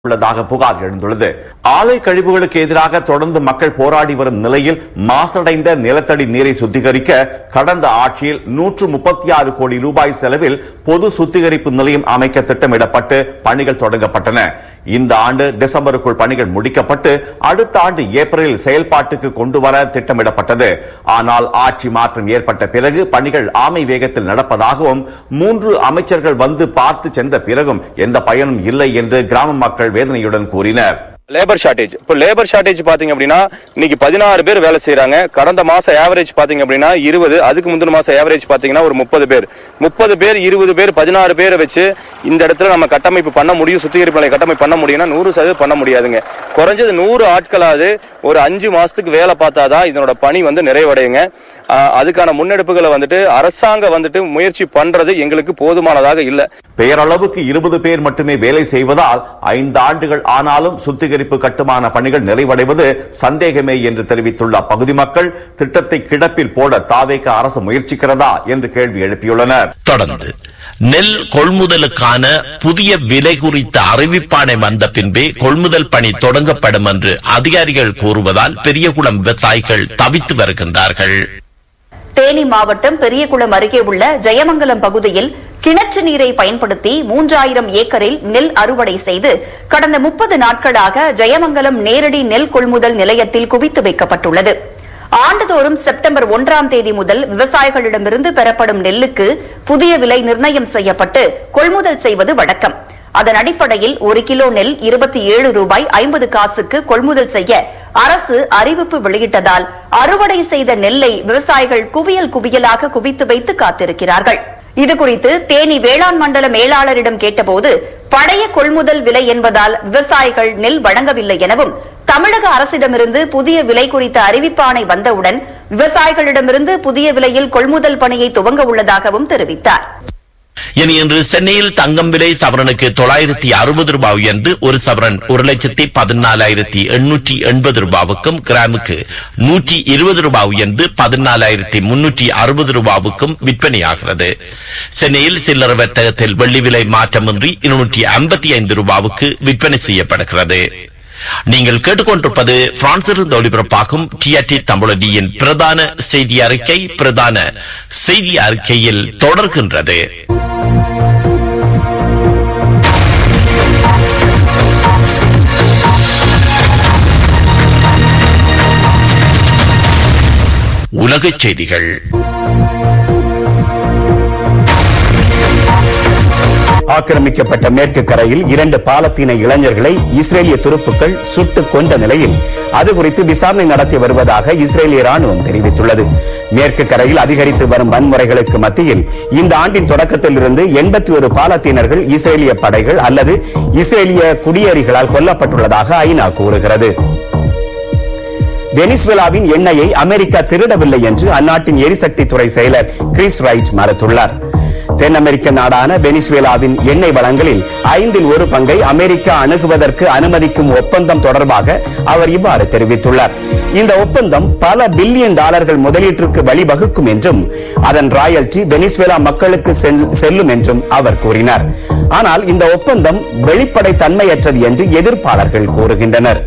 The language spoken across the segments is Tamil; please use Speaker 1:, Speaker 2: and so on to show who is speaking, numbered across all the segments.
Speaker 1: உள்ளதாக புகார் எழுந்துள்ளது ஆலை கழிவுகளுக்கு எதிராக தொடர்ந்து மக்கள் போராடி வரும் நிலையில் மாசடைந்த நிலத்தடி நீரை சுத்திகரிக்க கடந்த ஆட்சியில் நூற்று முப்பத்தி ஆறு கோடி ரூபாய் செலவில் பொது சுத்திகரிப்பு நிலையம் அமைக்க திட்டமிடப்பட்டு பணிகள் தொடங்கப்பட்டன இந்த ஆண்டு டிசம்பருக்குள் பணிகள் முடிக்கப்பட்டு அடுத்த ஆண்டு ஏப்ரலில் செயல்பாட்டுக்கு கொண்டு வர திட்டமிடப்பட்டது ஆனால் ஆட்சி மாற்றம் ஏற்பட்ட பிறகு பணிகள் ஆமை வேகத்தில் நடப்பதாகவும் மூன்று அமைச்சர்கள் வந்து பார்த்து சென்ற பிறகும் எந்த பயனும் இல்லை என்று கிராம மக்கள் வேதனையுடன் கூறினர்
Speaker 2: லேபர் ஷார்டேஜ் இப்போ லேபர் ஷார்டேஜ் பாத்தீங்க அப்படின்னா இன்னைக்கு பதினாறு பேர் வேலை செய்றாங்க கடந்த மாசம் ஆவரேஜ் பாத்தீங்க அப்படின்னா இருபது அதுக்கு முந்தின மாசம் ஆவரேஜ் பாத்தீங்கன்னா ஒரு முப்பது பேர் முப்பது பேர் இருபது பேர் பதினாறு பேரை வச்சு இந்த இடத்துல நம்ம கட்டமைப்பு பண்ண முடியும் சுத்திகரிப்பு நிலைய கட்டமைப்பு பண்ண முடியும்னா நூறு சதவீதம் பண்ண முடியாதுங்க குறைஞ்சது நூறு ஆட்களாவது ஒரு அஞ்சு மாசத்துக்கு வேலை பார்த்தாதான் இதனோட பணி வந்து நிறைவடையுங்க ஆஹ் அதுக்கான முன்னெடுப்புகளை வந்துட்டு அரசாங்கம் வந்துட்டு முயற்சி பண்றது எங்களுக்கு போதுமானதாக இல்லை
Speaker 1: பெயரளவுக்கு இருபது பேர் மட்டுமே வேலை செய்வதால் ஐந்து ஆண்டுகள் ஆனாலும் சுத்திகரிப்பு கட்டுமான பணிகள் நிறைவடைவது சந்தேகமே என்று தெரிவித்துள்ள அப்பகுதி மக்கள் திட்டத்தை கிடப்பில் போட தாவேக அரசு முயற்சிக்கிறதா என்று கேள்வி எழுப்பியுள்ளனர்
Speaker 3: தொடர்ந்து நெல் கொள்முதலுக்கான புதிய விலை குறித்த அறிவிப்பாணை வந்த பின்பே கொள்முதல் பணி தொடங்கப்படும் என்று அதிகாரிகள் கூறுவதால் பெரியகுளம் விவசாயிகள் தவித்து வருகின்றார்கள்
Speaker 4: தேனி மாவட்டம் பெரியகுளம் அருகே உள்ள ஜெயமங்கலம் பகுதியில் கிணற்று நீரை பயன்படுத்தி மூன்றாயிரம் ஏக்கரில் நெல் அறுவடை செய்து கடந்த முப்பது நாட்களாக ஜெயமங்கலம் நேரடி நெல் கொள்முதல் நிலையத்தில் குவித்து வைக்கப்பட்டுள்ளது ஆண்டுதோறும் செப்டம்பர் ஒன்றாம் தேதி முதல் விவசாயிகளிடமிருந்து பெறப்படும் நெல்லுக்கு புதிய விலை நிர்ணயம் செய்யப்பட்டு கொள்முதல் செய்வது வழக்கம் அதன் அடிப்படையில் ஒரு கிலோ நெல் இருபத்தி ஏழு ரூபாய் ஐம்பது காசுக்கு கொள்முதல் செய்ய அரசு அறிவிப்பு வெளியிட்டதால் அறுவடை செய்த நெல்லை விவசாயிகள் குவியல் குவியலாக குவித்து வைத்து காத்திருக்கிறார்கள் இதுகுறித்து தேனி வேளாண் மண்டல மேலாளரிடம் கேட்டபோது பழைய கொள்முதல் விலை என்பதால் விவசாயிகள் நெல் வழங்கவில்லை எனவும் தமிழக அரசிடமிருந்து புதிய விலை குறித்த அறிவிப்பாணை வந்தவுடன் விவசாயிகளிடமிருந்து புதிய விலையில் கொள்முதல் பணியை துவங்க உள்ளதாகவும் தெரிவித்தார்
Speaker 3: இனி இன்று சென்னையில் தங்கம் விலை சவரனுக்கு தொள்ளாயிரத்தி அறுபது ரூபாய் உயர்ந்து ஒரு சவரன் ஒரு லட்சத்தி பதினாலாயிரத்தி எண்ணூற்றி எண்பது ரூபாவுக்கும் கிராமுக்கு நூற்றி இருபது ரூபாய் உயர்ந்து பதினாலாயிரத்தி முன்னூற்றி அறுபது ரூபாவுக்கும் விற்பனையாகிறது சென்னையில் சில்லறை வர்த்தகத்தில் வெள்ளி விலை மாற்றமின்றி இருநூற்றி ஐம்பத்தி ஐந்து ரூபாவுக்கு விற்பனை செய்யப்படுகிறது நீங்கள் கேட்டுக்கொண்டிருப்பது பிரான்சிலிருந்து ஒளிபரப்பாகும் டிஆர்டி தமிழடியின் பிரதான செய்தி அறிக்கை பிரதான செய்தி அறிக்கையில் தொடர்கின்றது உலகச் செய்திகள்
Speaker 5: ஆக்கிரமிக்கப்பட்ட மேற்கு கரையில் இரண்டு பாலத்தீன இளைஞர்களை இஸ்ரேலிய துருப்புக்கள் சுட்டுக் கொண்ட நிலையில் அது குறித்து விசாரணை நடத்தி வருவதாக இஸ்ரேலிய ராணுவம் தெரிவித்துள்ளது மேற்கு கரையில் அதிகரித்து வரும் வன்முறைகளுக்கு மத்தியில் இந்த ஆண்டின் தொடக்கத்தில் இருந்து எண்பத்தி ஒரு பாலத்தீனர்கள் இஸ்ரேலிய படைகள் அல்லது இஸ்ரேலிய குடியேறிகளால் கொல்லப்பட்டுள்ளதாக ஐநா கூறுகிறது வெனிசுவேலாவின் எண்ணெயை அமெரிக்கா திருடவில்லை என்று அந்நாட்டின் எரிசக்தி துறை செயலர் கிறிஸ் ரைட் மறுத்துள்ளார் தென் அமெரிக்க நாடான வெனிசுவேலாவின் எண்ணெய் வளங்களில் ஐந்தில் ஒரு பங்கை அமெரிக்கா அணுகுவதற்கு அனுமதிக்கும் ஒப்பந்தம் தொடர்பாக அவர் இவ்வாறு தெரிவித்துள்ளார் இந்த ஒப்பந்தம் பல பில்லியன் டாலர்கள் முதலீட்டிற்கு வழிவகுக்கும் என்றும் அதன் ராயல்டி வெனிசுவேலா மக்களுக்கு செல்- செல்லும் என்றும் அவர் கூறினார் ஆனால் இந்த ஒப்பந்தம் வெளிப்படை தன்மையற்றது என்று எதிர்ப்பாளர்கள் கூறுகின்றனர்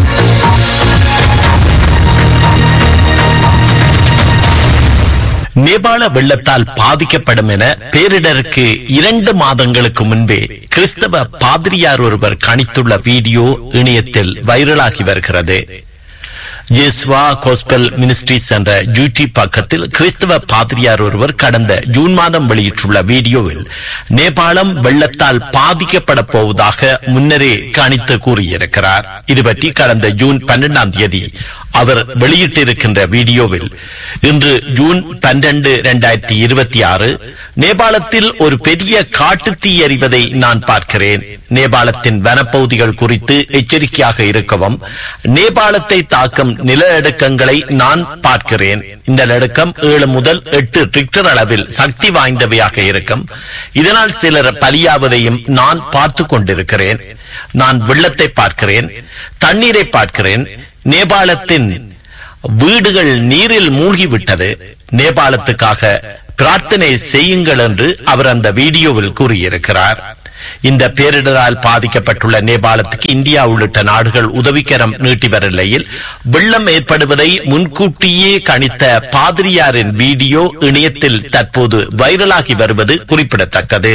Speaker 3: நேபாள வெள்ளத்தால் பாதிக்கப்படும் என பேரிடருக்கு இரண்டு மாதங்களுக்கு முன்பே கிறிஸ்தவ பாதிரியார் ஒருவர் கணித்துள்ள வீடியோ இணையத்தில் வைரலாகி வருகிறது ஜெஸ்வா கோஸ்பல் மினிஸ்ட்ரிஸ் என்ற யூடியூப் பக்கத்தில் கிறிஸ்தவ பாதிரியார் ஒருவர் கடந்த ஜூன் மாதம் வெளியிட்டுள்ள வீடியோவில் நேபாளம் வெள்ளத்தால் பாதிக்கப்பட போவதாக முன்னரே கணித்து கூறியிருக்கிறார் இது பற்றி கடந்த ஜூன் பன்னெண்டாம் தேதி அவர் வெளியிட்டிருக்கின்ற வீடியோவில் இன்று ஜூன் பன்னிரண்டு இரண்டாயிரத்தி இருபத்தி ஆறு நேபாளத்தில் ஒரு பெரிய காட்டுத்தீ எறிவதை நான் பார்க்கிறேன் நேபாளத்தின் வனப்பகுதிகள் குறித்து எச்சரிக்கையாக இருக்கவும் நேபாளத்தை தாக்கும் நிலநடுக்கங்களை நான் பார்க்கிறேன் இந்த நடுக்கம் ஏழு முதல் எட்டு ரிக்டர் அளவில் சக்தி வாய்ந்தவையாக இருக்கும் இதனால் சிலர் பலியாவதையும் நான் பார்த்து கொண்டிருக்கிறேன் நான் வெள்ளத்தை பார்க்கிறேன் தண்ணீரை பார்க்கிறேன் நேபாளத்தின் வீடுகள் நீரில் மூழ்கிவிட்டது நேபாளத்துக்காக பிரார்த்தனை செய்யுங்கள் என்று அவர் அந்த வீடியோவில் கூறியிருக்கிறார் இந்த பேரிடரால் பாதிக்கப்பட்டுள்ள நேபாளத்துக்கு இந்தியா உள்ளிட்ட நாடுகள் உதவிக்கரம் நீட்டி வரும் நிலையில் வெள்ளம் ஏற்படுவதை முன்கூட்டியே கணித்த பாதிரியாரின் வீடியோ இணையத்தில் தற்போது வைரலாகி வருவது குறிப்பிடத்தக்கது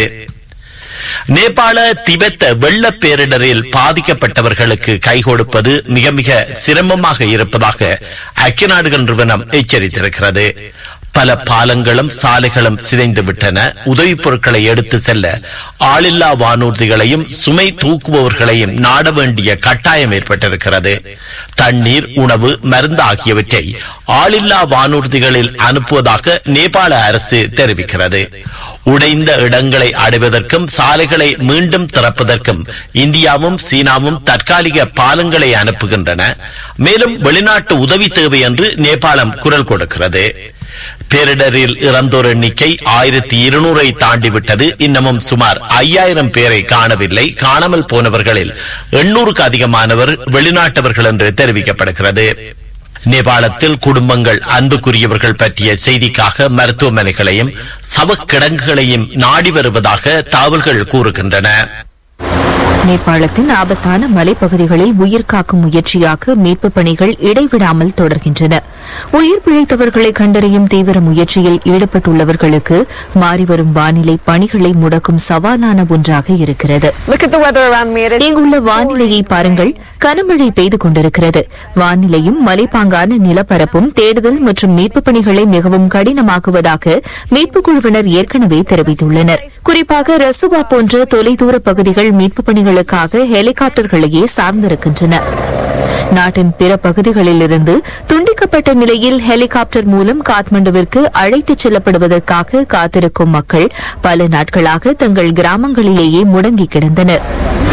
Speaker 3: நேபாள திபெத் வெள்ள பேரிடரில் பாதிக்கப்பட்டவர்களுக்கு கை கொடுப்பது மிக மிக சிரமமாக இருப்பதாக ஐக்கிய நாடுகள் நிறுவனம் எச்சரித்திருக்கிறது பல பாலங்களும் சாலைகளும் சிதைந்து விட்டன உதவிப் பொருட்களை எடுத்து செல்ல ஆளில்லா வானூர்திகளையும் சுமை தூக்குபவர்களையும் நாட வேண்டிய கட்டாயம் ஏற்பட்டிருக்கிறது தண்ணீர் உணவு மருந்து ஆகியவற்றை ஆளில்லா வானூர்திகளில் அனுப்புவதாக நேபாள அரசு தெரிவிக்கிறது உடைந்த இடங்களை அடைவதற்கும் சாலைகளை மீண்டும் திறப்பதற்கும் இந்தியாவும் சீனாவும் தற்காலிக பாலங்களை அனுப்புகின்றன மேலும் வெளிநாட்டு உதவி தேவை என்று நேபாளம் குரல் கொடுக்கிறது பேரிடரில் இறந்தோர் எண்ணிக்கை ஆயிரத்தி இருநூறை தாண்டிவிட்டது இன்னமும் சுமார் ஐயாயிரம் பேரை காணவில்லை காணாமல் போனவர்களில் எண்ணூறுக்கு அதிகமானவர் வெளிநாட்டவர்கள் என்று தெரிவிக்கப்படுகிறது நேபாளத்தில் குடும்பங்கள் அன்புக்குரியவர்கள் பற்றிய செய்திக்காக மருத்துவமனைகளையும் சவக்கிடங்குகளையும் நாடி வருவதாக தகவல்கள் கூறுகின்றன
Speaker 6: நேபாளத்தின் ஆபத்தான மலைப்பகுதிகளில் உயிர் காக்கும் முயற்சியாக மீட்பு பணிகள் இடைவிடாமல் தொடர்கின்றன உயிர் பிழைத்தவர்களை கண்டறியும் தீவிர முயற்சியில் ஈடுபட்டுள்ளவர்களுக்கு மாறிவரும் வானிலை பணிகளை முடக்கும் சவாலான ஒன்றாக இருக்கிறது
Speaker 7: Look at the weather around me. It is
Speaker 6: இங்குள்ள வானிலையை பாருங்கள் கனமழை பெய்து கொண்டிருக்கிறது வானிலையும் மலைப்பாங்கான நிலப்பரப்பும் தேடுதல் மற்றும் மீட்பு பணிகளை மிகவும் கடினமாக்குவதாக மீட்பு குழுவினர் ஏற்கனவே தெரிவித்துள்ளனர் குறிப்பாக ரசுவா போன்ற தொலைதூர பகுதிகள் மீட்பு பணிகளுக்காக ஹெலிகாப்டர்களையே சார்ந்திருக்கின்றன நாட்டின் பிற பகுதிகளிலிருந்து துண்டிக்கப்பட்ட நிலையில் ஹெலிகாப்டர் மூலம் காத்மண்டுவிற்கு அழைத்துச் செல்லப்படுவதற்காக காத்திருக்கும் மக்கள் பல நாட்களாக தங்கள் கிராமங்களிலேயே முடங்கி கிடந்தனர்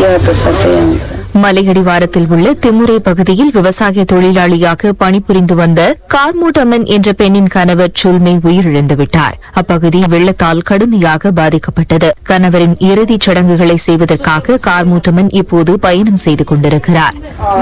Speaker 6: மலையடிவாரத்தில் உள்ள திமுரை பகுதியில் விவசாய தொழிலாளியாக பணிபுரிந்து வந்த கார்மோட்டமன் என்ற பெண்ணின் கணவர் சுல்மே உயிரிழந்து விட்டார் அப்பகுதி வெள்ளத்தால் கடுமையாக பாதிக்கப்பட்டது கணவரின் இறுதிச் சடங்குகளை செய்வதற்காக கார்மோட்டமன் இப்போது பயணம் செய்து கொண்டிருக்கிறார்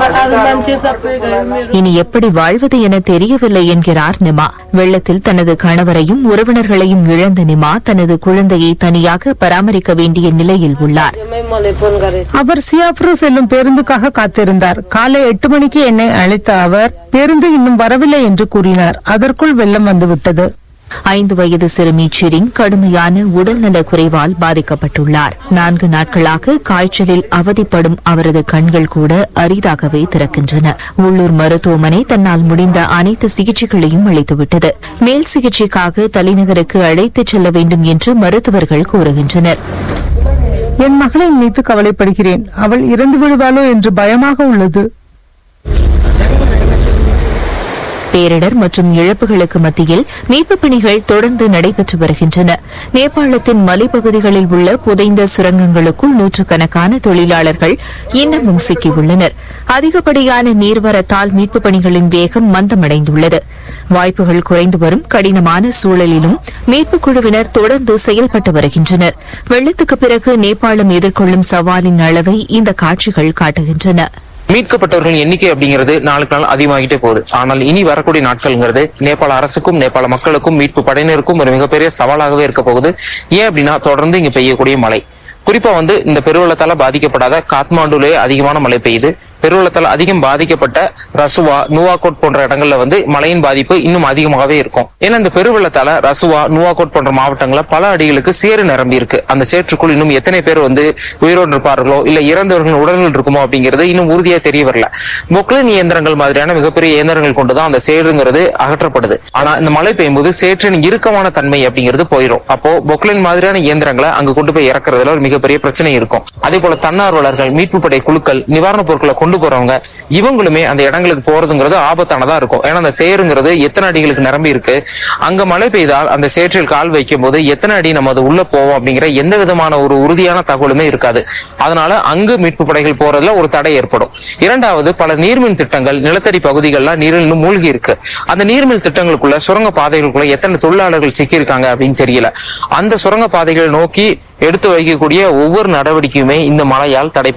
Speaker 6: இனி எப்படி வாழ்வது என தெரியவில்லை என்கிறார் நிமா வெள்ளத்தில் தனது கணவரையும் உறவினர்களையும் இழந்த நிமா தனது குழந்தையை தனியாக பராமரிக்க வேண்டிய நிலையில் உள்ளார்
Speaker 8: அவர் சியாப்ரு செல்லும் பேருந்துக்காக காத்திருந்தார் காலை எட்டு மணிக்கு என்னை அழைத்த அவர் பேருந்து இன்னும் வரவில்லை என்று கூறினார் அதற்குள் வெள்ளம் வந்துவிட்டது
Speaker 6: ஐந்து வயது சிறுமி சிரிங் கடுமையான உடல்நல குறைவால் பாதிக்கப்பட்டுள்ளார் நான்கு நாட்களாக காய்ச்சலில் அவதிப்படும் அவரது கண்கள் கூட அரிதாகவே திறக்கின்றன உள்ளூர் மருத்துவமனை தன்னால் முடிந்த அனைத்து சிகிச்சைகளையும் அளித்துவிட்டது மேல் சிகிச்சைக்காக தலைநகருக்கு அழைத்துச் செல்ல வேண்டும் என்று மருத்துவர்கள் கூறுகின்றனர்
Speaker 8: என் மகளை நினைத்து கவலைப்படுகிறேன் அவள் இறந்து விடுவாளோ என்று பயமாக உள்ளது
Speaker 6: பேரிடர் மற்றும் இழப்புகளுக்கு மத்தியில் மீட்புப் பணிகள் தொடர்ந்து நடைபெற்று வருகின்றன நேபாளத்தின் மலைப்பகுதிகளில் உள்ள புதைந்த சுரங்கங்களுக்குள் நூற்றுக்கணக்கான தொழிலாளர்கள் இன்னமும் சிக்கியுள்ளனர் அதிகப்படியான நீர்வரத்தால் மீட்புப் பணிகளின் வேகம் மந்தமடைந்துள்ளது வாய்ப்புகள் குறைந்து வரும் கடினமான சூழலிலும் மீட்புக் குழுவினர் தொடர்ந்து செயல்பட்டு வருகின்றனர் வெள்ளத்துக்கு பிறகு நேபாளம் எதிர்கொள்ளும் சவாலின் அளவை இந்த காட்சிகள் காட்டுகின்றன
Speaker 9: மீட்கப்பட்டவர்களின் எண்ணிக்கை அப்படிங்கிறது நாளுக்கு நாள் அதிகமாகிட்டே போகுது ஆனால் இனி வரக்கூடிய நாட்கள்ங்கிறது நேபாள அரசுக்கும் நேபாள மக்களுக்கும் மீட்பு படையினருக்கும் ஒரு மிகப்பெரிய சவாலாகவே இருக்க போகுது ஏன் அப்படின்னா தொடர்ந்து இங்க பெய்யக்கூடிய மழை குறிப்பா வந்து இந்த பெருவெள்ளத்தால பாதிக்கப்படாத காத்மாண்டுலே அதிகமான மழை பெய்யுது பெருவெள்ளத்தால் அதிகம் பாதிக்கப்பட்ட ரசுவா நுவாகோட் போன்ற இடங்கள்ல வந்து மழையின் பாதிப்பு இன்னும் அதிகமாகவே இருக்கும் ஏன்னா இந்த பெருவெள்ளத்தால ரசுவா நுவாகோட் போன்ற மாவட்டங்கள்ல பல அடிகளுக்கு சேறு நிரம்பி இருக்கு அந்த சேற்றுக்குள் இன்னும் எத்தனை பேர் வந்து உயிரோடு இருப்பார்களோ இல்ல இறந்தவர்கள் உடல்கள் இருக்குமோ அப்படிங்கிறது இன்னும் உறுதியா தெரிய வரல பொக்லைன் இயந்திரங்கள் மாதிரியான மிகப்பெரிய இயந்திரங்கள் கொண்டுதான் அந்த சேறுங்கிறது அகற்றப்படுது ஆனா இந்த மழை பெய்யும்போது சேற்றின் இறுக்கமான தன்மை அப்படிங்கிறது போயிடும் அப்போ பொக்லைன் மாதிரியான இயந்திரங்களை அங்க கொண்டு போய் இறக்குறதுல ஒரு மிகப்பெரிய பிரச்சனை இருக்கும் அதே போல தன்னார்வலர்கள் மீட்பு படை குழுக்கள் நிவாரணப் பொருட்களை கொண்டு போறவங்க இவங்களுமே அந்த இடங்களுக்கு போறதுங்கிறது ஆபத்தானதா இருக்கும் ஏன்னா அந்த சேருங்கிறது எத்தனை அடிகளுக்கு நிரம்பி இருக்கு அங்க மழை பெய்தால் அந்த சேற்றில் கால் வைக்கும் போது எத்தனை அடி நம்ம அது உள்ள போவோம் அப்படிங்கிற எந்த விதமான ஒரு உறுதியான தகவலுமே இருக்காது அதனால அங்கு மீட்பு படைகள் போறதுல ஒரு தடை ஏற்படும் இரண்டாவது பல நீர்மின் திட்டங்கள் நிலத்தடி பகுதிகள்லாம் நீரில் இன்னும் மூழ்கி இருக்கு அந்த நீர்மின் திட்டங்களுக்குள்ள சுரங்க பாதைகளுக்குள்ள எத்தனை தொழிலாளர்கள் சிக்கியிருக்காங்க அப்படின்னு தெரியல அந்த சுரங்க பாதைகளை நோக்கி எடுத்து வைக்கக்கூடிய ஒவ்வொரு நடவடிக்கையுமே இந்த மழையால் தடைப்படும்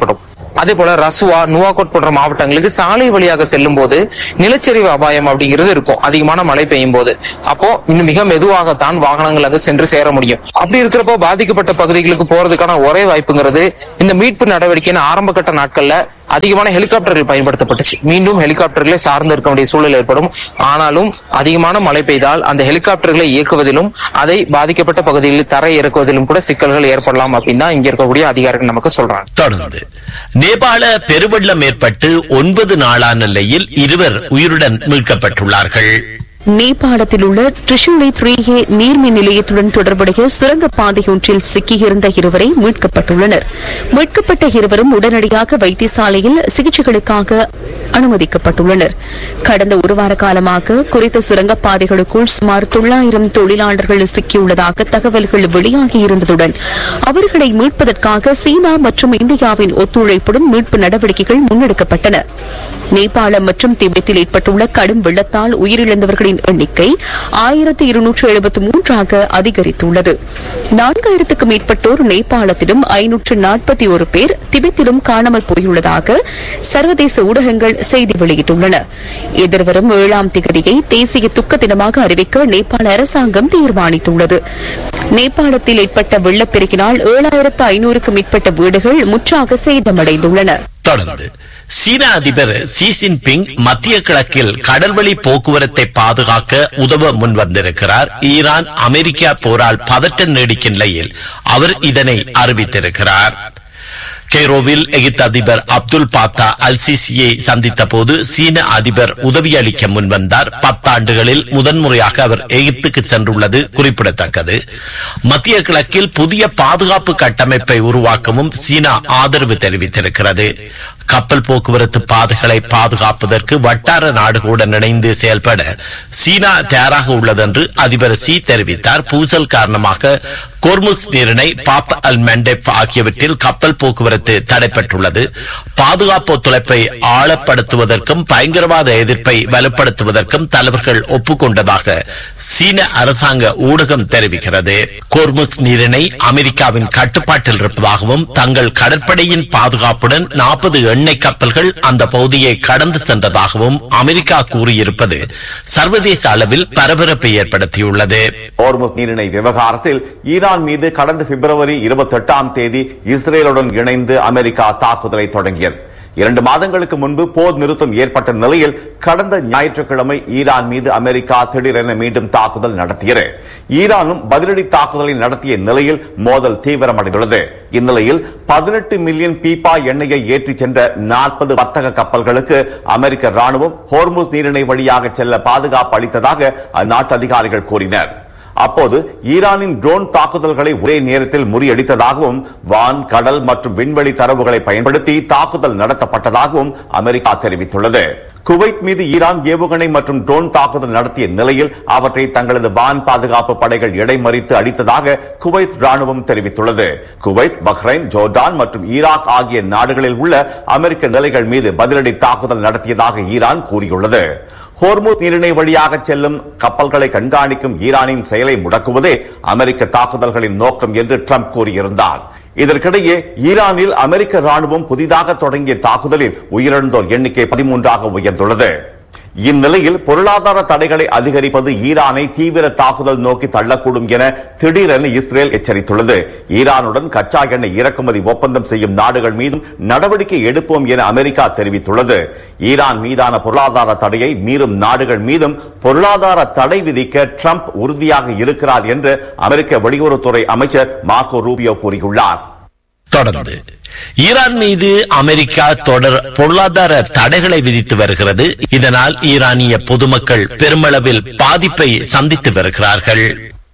Speaker 9: அதே போல ரசுவா நுவாகோட் போன்ற மாவட்டங்களுக்கு சாலை வழியாக செல்லும் போது நிலச்சரிவு அபாயம் அப்படிங்கிறது இருக்கும் அதிகமான மழை பெய்யும் போது அப்போ இன்னும் மிக மெதுவாகத்தான் வாகனங்கள் அங்கு சென்று சேர முடியும் அப்படி இருக்கிறப்போ பாதிக்கப்பட்ட பகுதிகளுக்கு போறதுக்கான ஒரே வாய்ப்புங்கிறது இந்த மீட்பு நடவடிக்கையின் ஆரம்ப கட்ட நாட்கள்ல அதிகமான ஹெலிகாப்டர்கள் பயன்படுத்தப்பட்டுச்சு மீண்டும் ஹெலிகாப்டர்களை சார்ந்து இருக்க வேண்டிய சூழல் ஏற்படும் ஆனாலும் அதிகமான மழை பெய்தால் அந்த ஹெலிகாப்டர்களை இயக்குவதிலும் அதை பாதிக்கப்பட்ட பகுதிகளில் தரை இறக்குவதிலும் கூட சிக்கல்கள் ஏற்படலாம் அப்படின்னு தான் இங்க இருக்கக்கூடிய அதிகாரிகள் நமக்கு சொல்றாங்க
Speaker 3: தொடர்ந்து நேபாள பெருவெள்ளம் ஏற்பட்டு ஒன்பது நாளான நிலையில் இருவர் உயிருடன் மீட்கப்பட்டுள்ளார்கள்
Speaker 7: நேபாளத்தில் உள்ள ட்ரிஷுலி த்ரீ ஏ நீர்மின் நிலையத்துடன் தொடர்புடைய சுரங்கப்பாதை ஒன்றில் சிக்கியிருந்த இருவரை மீட்கப்பட்டுள்ளனர் மீட்கப்பட்ட இருவரும் உடனடியாக வைத்தியசாலையில் சிகிச்சைகளுக்காக அனுமதிக்கப்பட்டுள்ளனர் கடந்த ஒரு வார காலமாக குறித்த சுரங்கப்பாதைகளுக்குள் சுமார் தொள்ளாயிரம் தொழிலாளர்கள் சிக்கியுள்ளதாக தகவல்கள் வெளியாகியிருந்ததுடன் அவர்களை மீட்பதற்காக சீனா மற்றும் இந்தியாவின் ஒத்துழைப்புடன் மீட்பு நடவடிக்கைகள் முன்னெடுக்கப்பட்டன நேபாளம் மற்றும் திபெத்தில் ஏற்பட்டுள்ள கடும் வெள்ளத்தால் உயிரிழந்தவர்களின் எண்ணிக்கை ஆயிரத்தி இருநூற்று எழுபத்தி மூன்றாக அதிகரித்துள்ளது நான்காயிரத்துக்கும் மேற்பட்டோர் நேபாளத்திலும் ஐநூற்று நாற்பத்தி ஒரு பேர் திபெத்திலும் காணாமல் போயுள்ளதாக சர்வதேச ஊடகங்கள் செய்தி வெளியிட்டுள்ளன எதிர்வரும் ஏழாம் திகதியை தேசிய துக்க தினமாக அறிவிக்க நேபாள அரசாங்கம் தீர்மானித்துள்ளது நேபாளத்தில் ஏற்பட்ட வெள்ளப்பெருக்கினால் ஏழாயிரத்து ஐநூறுக்கும் மேற்பட்ட வீடுகள் முற்றாக சேதமடைந்துள்ளன
Speaker 3: தொடர்ந்து சீன அதிபர் ஷி ஜின்பிங் மத்திய கிழக்கில் கடல்வழி போக்குவரத்தை பாதுகாக்க உதவ முன்வந்திருக்கிறார் ஈரான் அமெரிக்கா போரால் பதட்டம் நீடிக்கும் நிலையில் அவர் இதனை அறிவித்திருக்கிறார் கெய்ரோவில் எகிப்து அதிபர் அப்துல் பாத்தா அல் சிசியை சந்தித்த போது சீன அதிபர் உதவியளிக்க முன்வந்தார் பத்தாண்டுகளில் முதன்முறையாக அவர் எகிப்துக்கு சென்றுள்ளது குறிப்பிடத்தக்கது மத்திய கிழக்கில் புதிய பாதுகாப்பு கட்டமைப்பை உருவாக்கவும் சீனா ஆதரவு தெரிவித்திருக்கிறது கப்பல் போக்குவரத்து பாதைகளை பாதுகாப்பதற்கு வட்டார நாடுகளுடன் இணைந்து செயல்பட சீனா தயாராக உள்ளது என்று அதிபர் சி தெரிவித்தார் பூசல் காரணமாக கோர்முஸ் நீரிணை பாப் அல் மெண்டெப் ஆகியவற்றில் கப்பல் போக்குவரத்து தடைப்பட்டுள்ளது பாதுகாப்பு ஒத்துழைப்பை ஆழப்படுத்துவதற்கும் பயங்கரவாத எதிர்ப்பை வலுப்படுத்துவதற்கும் தலைவர்கள் ஒப்புக்கொண்டதாக சீன அரசாங்க ஊடகம் தெரிவிக்கிறது கோர்முஸ் நீரிணை அமெரிக்காவின் கட்டுப்பாட்டில் இருப்பதாகவும் தங்கள் கடற்படையின் பாதுகாப்புடன் நாற்பது எண்ணெய் கப்பல்கள் அந்த பகுதியை கடந்து சென்றதாகவும் அமெரிக்கா கூறியிருப்பது சர்வதேச அளவில் பரபரப்பை ஏற்படுத்தியுள்ளது
Speaker 1: ஹோர்முஸ் நீரிணை விவகாரத்தில் ஈரான் மீது கடந்த பிப்ரவரி இருபத்தி எட்டாம் தேதி இஸ்ரேலுடன் இணைந்து அமெரிக்கா தாக்குதலை தொடங்கியது இரண்டு மாதங்களுக்கு முன்பு போர் நிறுத்தம் ஏற்பட்ட நிலையில் கடந்த ஞாயிற்றுக்கிழமை ஈரான் மீது அமெரிக்கா திடீரென மீண்டும் தாக்குதல் நடத்தியது ஈரானும் பதிலடி தாக்குதலை நடத்திய நிலையில் மோதல் தீவிரமடைந்துள்ளது இந்நிலையில் பதினெட்டு மில்லியன் பீப்பா எண்ணெயை ஏற்றிச் சென்ற நாற்பது வர்த்தக கப்பல்களுக்கு அமெரிக்க ராணுவம் ஹோர்முஸ் நீரிணை வழியாக செல்ல பாதுகாப்பு அளித்ததாக அந்நாட்டு அதிகாரிகள் கூறினர் அப்போது ஈரானின் ட்ரோன் தாக்குதல்களை ஒரே நேரத்தில் முறியடித்ததாகவும் வான் கடல் மற்றும் விண்வெளி தரவுகளை பயன்படுத்தி தாக்குதல் நடத்தப்பட்டதாகவும் அமெரிக்கா தெரிவித்துள்ளது குவைத் மீது ஈரான் ஏவுகணை மற்றும் ட்ரோன் தாக்குதல் நடத்திய நிலையில் அவற்றை தங்களது வான் பாதுகாப்பு படைகள் இடைமறித்து அடித்ததாக குவைத் ராணுவம் தெரிவித்துள்ளது குவைத் பஹ்ரைன் ஜோர்டான் மற்றும் ஈராக் ஆகிய நாடுகளில் உள்ள அமெரிக்க நிலைகள் மீது பதிலடி தாக்குதல் நடத்தியதாக ஈரான் கூறியுள்ளது ஹோர்முஸ் நீரிணை வழியாக செல்லும் கப்பல்களை கண்காணிக்கும் ஈரானின் செயலை முடக்குவதே அமெரிக்க தாக்குதல்களின் நோக்கம் என்று ட்ரம்ப் கூறியிருந்தார் இதற்கிடையே ஈரானில் அமெரிக்க ராணுவம் புதிதாக தொடங்கிய தாக்குதலில் உயிரிழந்தோர் எண்ணிக்கை பதிமூன்றாக உயர்ந்துள்ளது இந்நிலையில் பொருளாதார தடைகளை அதிகரிப்பது ஈரானை தீவிர தாக்குதல் நோக்கி தள்ளக்கூடும் என திடீரென இஸ்ரேல் எச்சரித்துள்ளது ஈரானுடன் கச்சா எண்ணெய் இறக்குமதி ஒப்பந்தம் செய்யும் நாடுகள் மீதும் நடவடிக்கை எடுப்போம் என அமெரிக்கா தெரிவித்துள்ளது ஈரான் மீதான பொருளாதார தடையை மீறும் நாடுகள் மீதும் பொருளாதார தடை விதிக்க ட்ரம்ப் உறுதியாக இருக்கிறார் என்று அமெரிக்க வெளியுறவுத்துறை அமைச்சர் மார்க்கோ ரூபியோ கூறியுள்ளார்
Speaker 3: தொடர்ந்து ஈரான் மீது அமெரிக்கா தொடர் பொருளாதார தடைகளை விதித்து வருகிறது இதனால் ஈரானிய பொதுமக்கள் பெருமளவில் பாதிப்பை சந்தித்து வருகிறார்கள்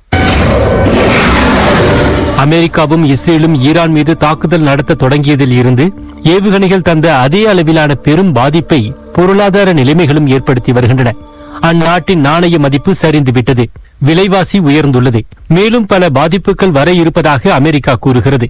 Speaker 10: அமெரிக்காவும் இஸ்ரேலும் ஈரான் மீது தாக்குதல் நடத்த தொடங்கியதில் இருந்து ஏவுகணைகள் தந்த அதே அளவிலான பெரும் பாதிப்பை பொருளாதார நிலைமைகளும் ஏற்படுத்தி வருகின்றன அந்நாட்டின் நாணய மதிப்பு சரிந்துவிட்டது விலைவாசி உயர்ந்துள்ளது மேலும் பல பாதிப்புகள் வர இருப்பதாக அமெரிக்கா கூறுகிறது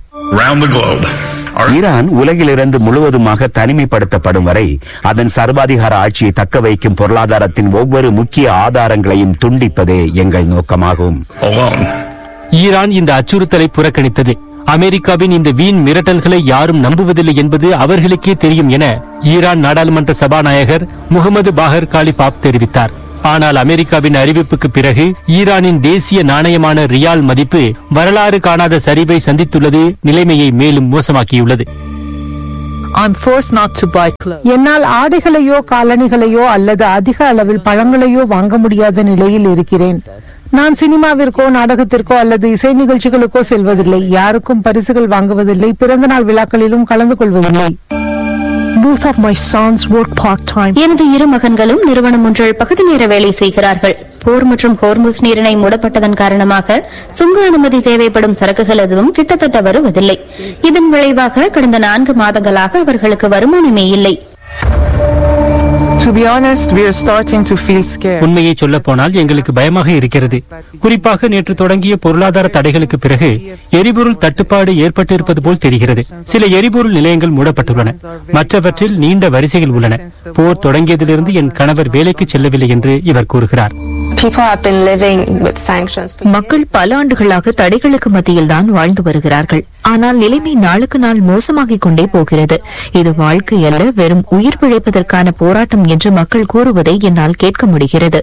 Speaker 5: ஈரான் உலகிலிருந்து முழுவதுமாக தனிமைப்படுத்தப்படும் வரை அதன் சர்வாதிகார ஆட்சியை தக்க வைக்கும் பொருளாதாரத்தின் ஒவ்வொரு முக்கிய ஆதாரங்களையும் துண்டிப்பதே எங்கள் நோக்கமாகும்
Speaker 10: ஈரான் இந்த அச்சுறுத்தலை புறக்கணித்தது அமெரிக்காவின் இந்த வீண் மிரட்டல்களை யாரும் நம்புவதில்லை என்பது அவர்களுக்கே தெரியும் என ஈரான் நாடாளுமன்ற சபாநாயகர் முகமது பாகர் காலிபாப் தெரிவித்தார் ஆனால் அமெரிக்காவின் அறிவிப்புக்கு பிறகு ஈரானின் தேசிய நாணயமான ரியால் மதிப்பு வரலாறு காணாத சரிவை சந்தித்துள்ளது நிலைமையை மேலும் மோசமாக்கியுள்ளது
Speaker 8: I'm forced not to buy clothes. என்னால் ஆடைகளையோ காலணிகளையோ அல்லது அதிக அளவில் பழங்களையோ வாங்க முடியாத நிலையில் இருக்கிறேன் நான் சினிமாவிற்கோ நாடகத்திற்கோ அல்லது இசை நிகழ்ச்சிகளுக்கோ செல்வதில்லை யாருக்கும் பரிசுகள் வாங்குவதில்லை பிறந்தநாள் விழாக்களிலும் கலந்து கொள்வதில்லை Both of my sons work part-time.
Speaker 11: எனது இரு மகன்களும் நிறுவனம் ஒன்றில் பகுதி நேர வேலை செய்கிறார்கள் போர் மற்றும் ஹோர்முஸ் நீரிணை மூடப்பட்டதன் காரணமாக சுங்க அனுமதி தேவைப்படும் சரக்குகள் எதுவும் கிட்டத்தட்ட வருவதில்லை இதன் விளைவாக கடந்த நான்கு மாதங்களாக அவர்களுக்கு வருமானமே இல்லை
Speaker 12: To be honest, we are starting to feel scared.
Speaker 10: உண்மையை சொல்ல போனால் எங்களுக்கு பயமாக இருக்கிறது குறிப்பாக நேற்று தொடங்கிய பொருளாதார தடைகளுக்கு பிறகு எரிபொருள் தட்டுப்பாடு ஏற்பட்டிருப்பது போல் தெரிகிறது சில எரிபொருள் நிலையங்கள் மூடப்பட்டுள்ளன மற்றவற்றில் நீண்ட வரிசைகள் உள்ளன போர் தொடங்கியதிலிருந்து என் கணவர் வேலைக்கு செல்லவில்லை என்று இவர் கூறுகிறார்
Speaker 13: People have been living with sanctions.
Speaker 6: மக்கள் பல ஆண்டுகளாக தடைகளுக்கு மத்தியில்தான் வாழ்ந்து வருகிறார்கள் ஆனால் நிலைமை நாளுக்கு நாள் மோசமாகிக் கொண்டே போகிறது இது வாழ்க்கை அல்ல வெறும் உயிர் பிழைப்பதற்கான போராட்டம் என்று மக்கள் கூறுவதை என்னால் கேட்க முடிகிறது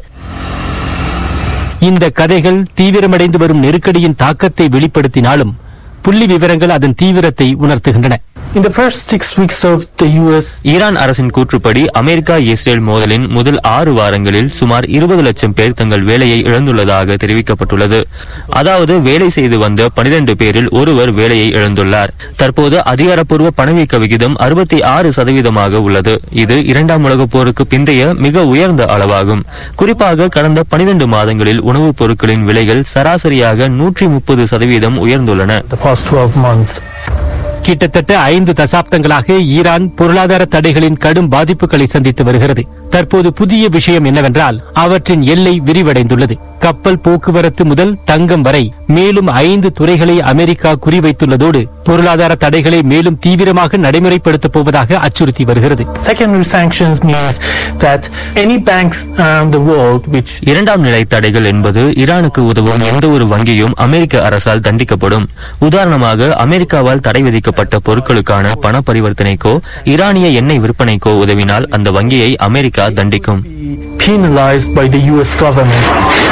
Speaker 10: இந்த கதைகள் தீவிரமடைந்து வரும் நெருக்கடியின் தாக்கத்தை வெளிப்படுத்தினாலும் புள்ளி விவரங்கள் அதன் தீவிரத்தை உணர்த்துகின்றன
Speaker 14: In the first six weeks of the US,
Speaker 15: Iran அரசின் கூற்றுப்படி அமெரிக்கா இஸ்ரேல் மோதலின் முதல் ஆறு வாரங்களில் சுமார் இருபது லட்சம் பேர் தங்கள் வேலையை இழந்துள்ளதாக தெரிவிக்கப்பட்டுள்ளது அதாவது வேலை செய்து வந்த பனிரெண்டு பேரில் ஒருவர் வேலையை இழந்துள்ளார் தற்போது அதிகாரப்பூர்வ பணவீக்க விகிதம் அறுபத்தி ஆறு சதவீதமாக உள்ளது இது இரண்டாம் உலகப் போருக்கு பிந்தைய மிக உயர்ந்த அளவாகும் குறிப்பாக கடந்த பனிரெண்டு மாதங்களில் உணவுப் பொருட்களின் விலைகள் சராசரியாக நூற்றி முப்பது சதவீதம் உயர்ந்துள்ளன
Speaker 14: the past 12 months.
Speaker 10: கிட்டத்தட்ட ஐந்து தசாப்தங்களாக ஈரான் பொருளாதார தடைகளின் கடும் பாதிப்புகளை சந்தித்து வருகிறது தற்போது புதிய விஷயம் என்னவென்றால் அவற்றின் எல்லை விரிவடைந்துள்ளது கப்பல் போக்குவரத்து முதல் தங்கம் வரை மேலும் ஐந்து துறைகளை அமெரிக்கா குறிவைத்துள்ளதோடு பொருளாதார தடைகளை மேலும் தீவிரமாக நடைமுறைப்படுத்தப் போவதாக அச்சுறுத்தி வருகிறது
Speaker 14: Secondary sanctions means that any banks around the world which
Speaker 15: இரண்டாம் நிலை தடைகள் என்பது ஈரானுக்கு உதவும் எந்த ஒரு வங்கியும் அமெரிக்க அரசால் தண்டிக்கப்படும் உதாரணமாக அமெரிக்காவால் தடை விதிக்கப்பட்ட பொருட்களுக்கான பண பரிவர்த்தனைக்கோ ஈரானிய எண்ணெய் விற்பனைக்கோ உதவினால் அந்த வங்கியை அமெரிக்கா தண்டிக்கும்
Speaker 14: penalized by the US government.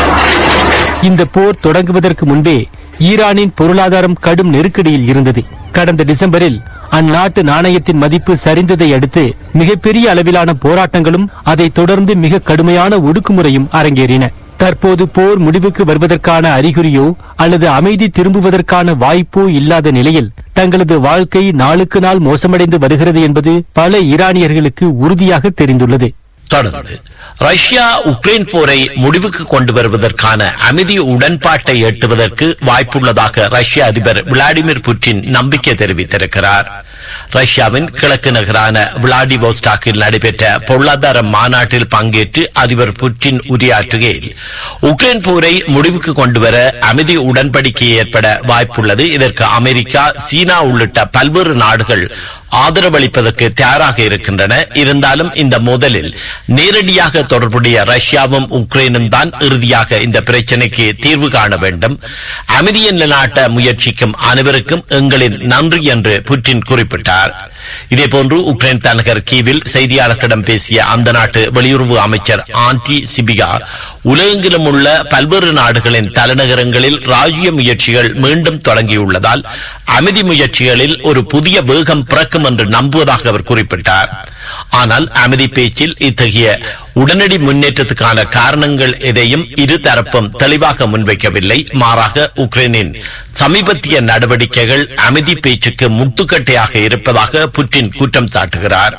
Speaker 10: இந்த போர் தொடங்குவதற்கு முன்பே ஈரானின் பொருளாதாரம் கடும் நெருக்கடியில் இருந்தது கடந்த டிசம்பரில் அந்நாட்டு நாணயத்தின் மதிப்பு சரிந்ததை அடுத்து மிகப்பெரிய அளவிலான போராட்டங்களும் அதைத் தொடர்ந்து மிக கடுமையான ஒடுக்குமுறையும் அரங்கேறின தற்போது போர் முடிவுக்கு வருவதற்கான அறிகுறியோ அல்லது அமைதி திரும்புவதற்கான வாய்ப்போ இல்லாத நிலையில் தங்களது வாழ்க்கை நாளுக்கு நாள் மோசமடைந்து வருகிறது என்பது பல ஈரானியர்களுக்கு உறுதியாக தெரிந்துள்ளது
Speaker 3: தொடர்ந்து ரஷ்யா உக்ரைன் போரை முடிவுக்கு கொண்டு வருவதற்கான அமைதி உடன்பாட்டை எட்டுவதற்கு வாய்ப்புள்ளதாக ரஷ்ய அதிபர் விளாடிமிர் புட்டின் நம்பிக்கை தெரிவித்திருக்கிறார் ரஷ்யாவின் கிழக்கு நகரான விளாடிவோஸ்டாக்கில் நடைபெற்ற பொருளாதார மாநாட்டில் பங்கேற்று அதிபர் புட்டின் உரையாற்றுகையில் உக்ரைன் போரை முடிவுக்கு கொண்டுவர அமைதி உடன்படிக்கை ஏற்பட வாய்ப்புள்ளது இதற்கு அமெரிக்கா சீனா உள்ளிட்ட பல்வேறு நாடுகள் ஆதரவளிப்பதற்கு தயாராக இருக்கின்றன இருந்தாலும் இந்த மோதலில் நேரடியாக தொடர்புடைய ரஷ்யாவும் உக்ரைனும் தான் இறுதியாக இந்த பிரச்சனைக்கு தீர்வு காண வேண்டும் அமைதியை நிலைநாட்ட முயற்சிக்கும் அனைவருக்கும் எங்களின் நன்றி என்று புட்டின் குறிப்பிட்டார் இதேபோன்று உக்ரைன் தலைநகர் கீவில் செய்தியாளர்களிடம் பேசிய அந்த நாட்டு வெளியுறவு அமைச்சர் ஆன்டி சிபிகா உலகெங்கிலும் உள்ள பல்வேறு நாடுகளின் தலைநகரங்களில் ராஜ்ய முயற்சிகள் மீண்டும் தொடங்கியுள்ளதால் அமைதி முயற்சிகளில் ஒரு புதிய வேகம் பிறக்கும் என்று நம்புவதாக அவர் குறிப்பிட்டார் ஆனால் அமைதி பேச்சில் இத்தகைய உடனடி முன்னேற்றத்துக்கான காரணங்கள் எதையும் இரு தரப்பும் தெளிவாக முன்வைக்கவில்லை மாறாக உக்ரைனின் சமீபத்திய நடவடிக்கைகள் அமைதி பேச்சுக்கு முட்டுக்கட்டையாக இருப்பதாக புட்டின் குற்றம் சாட்டுகிறார்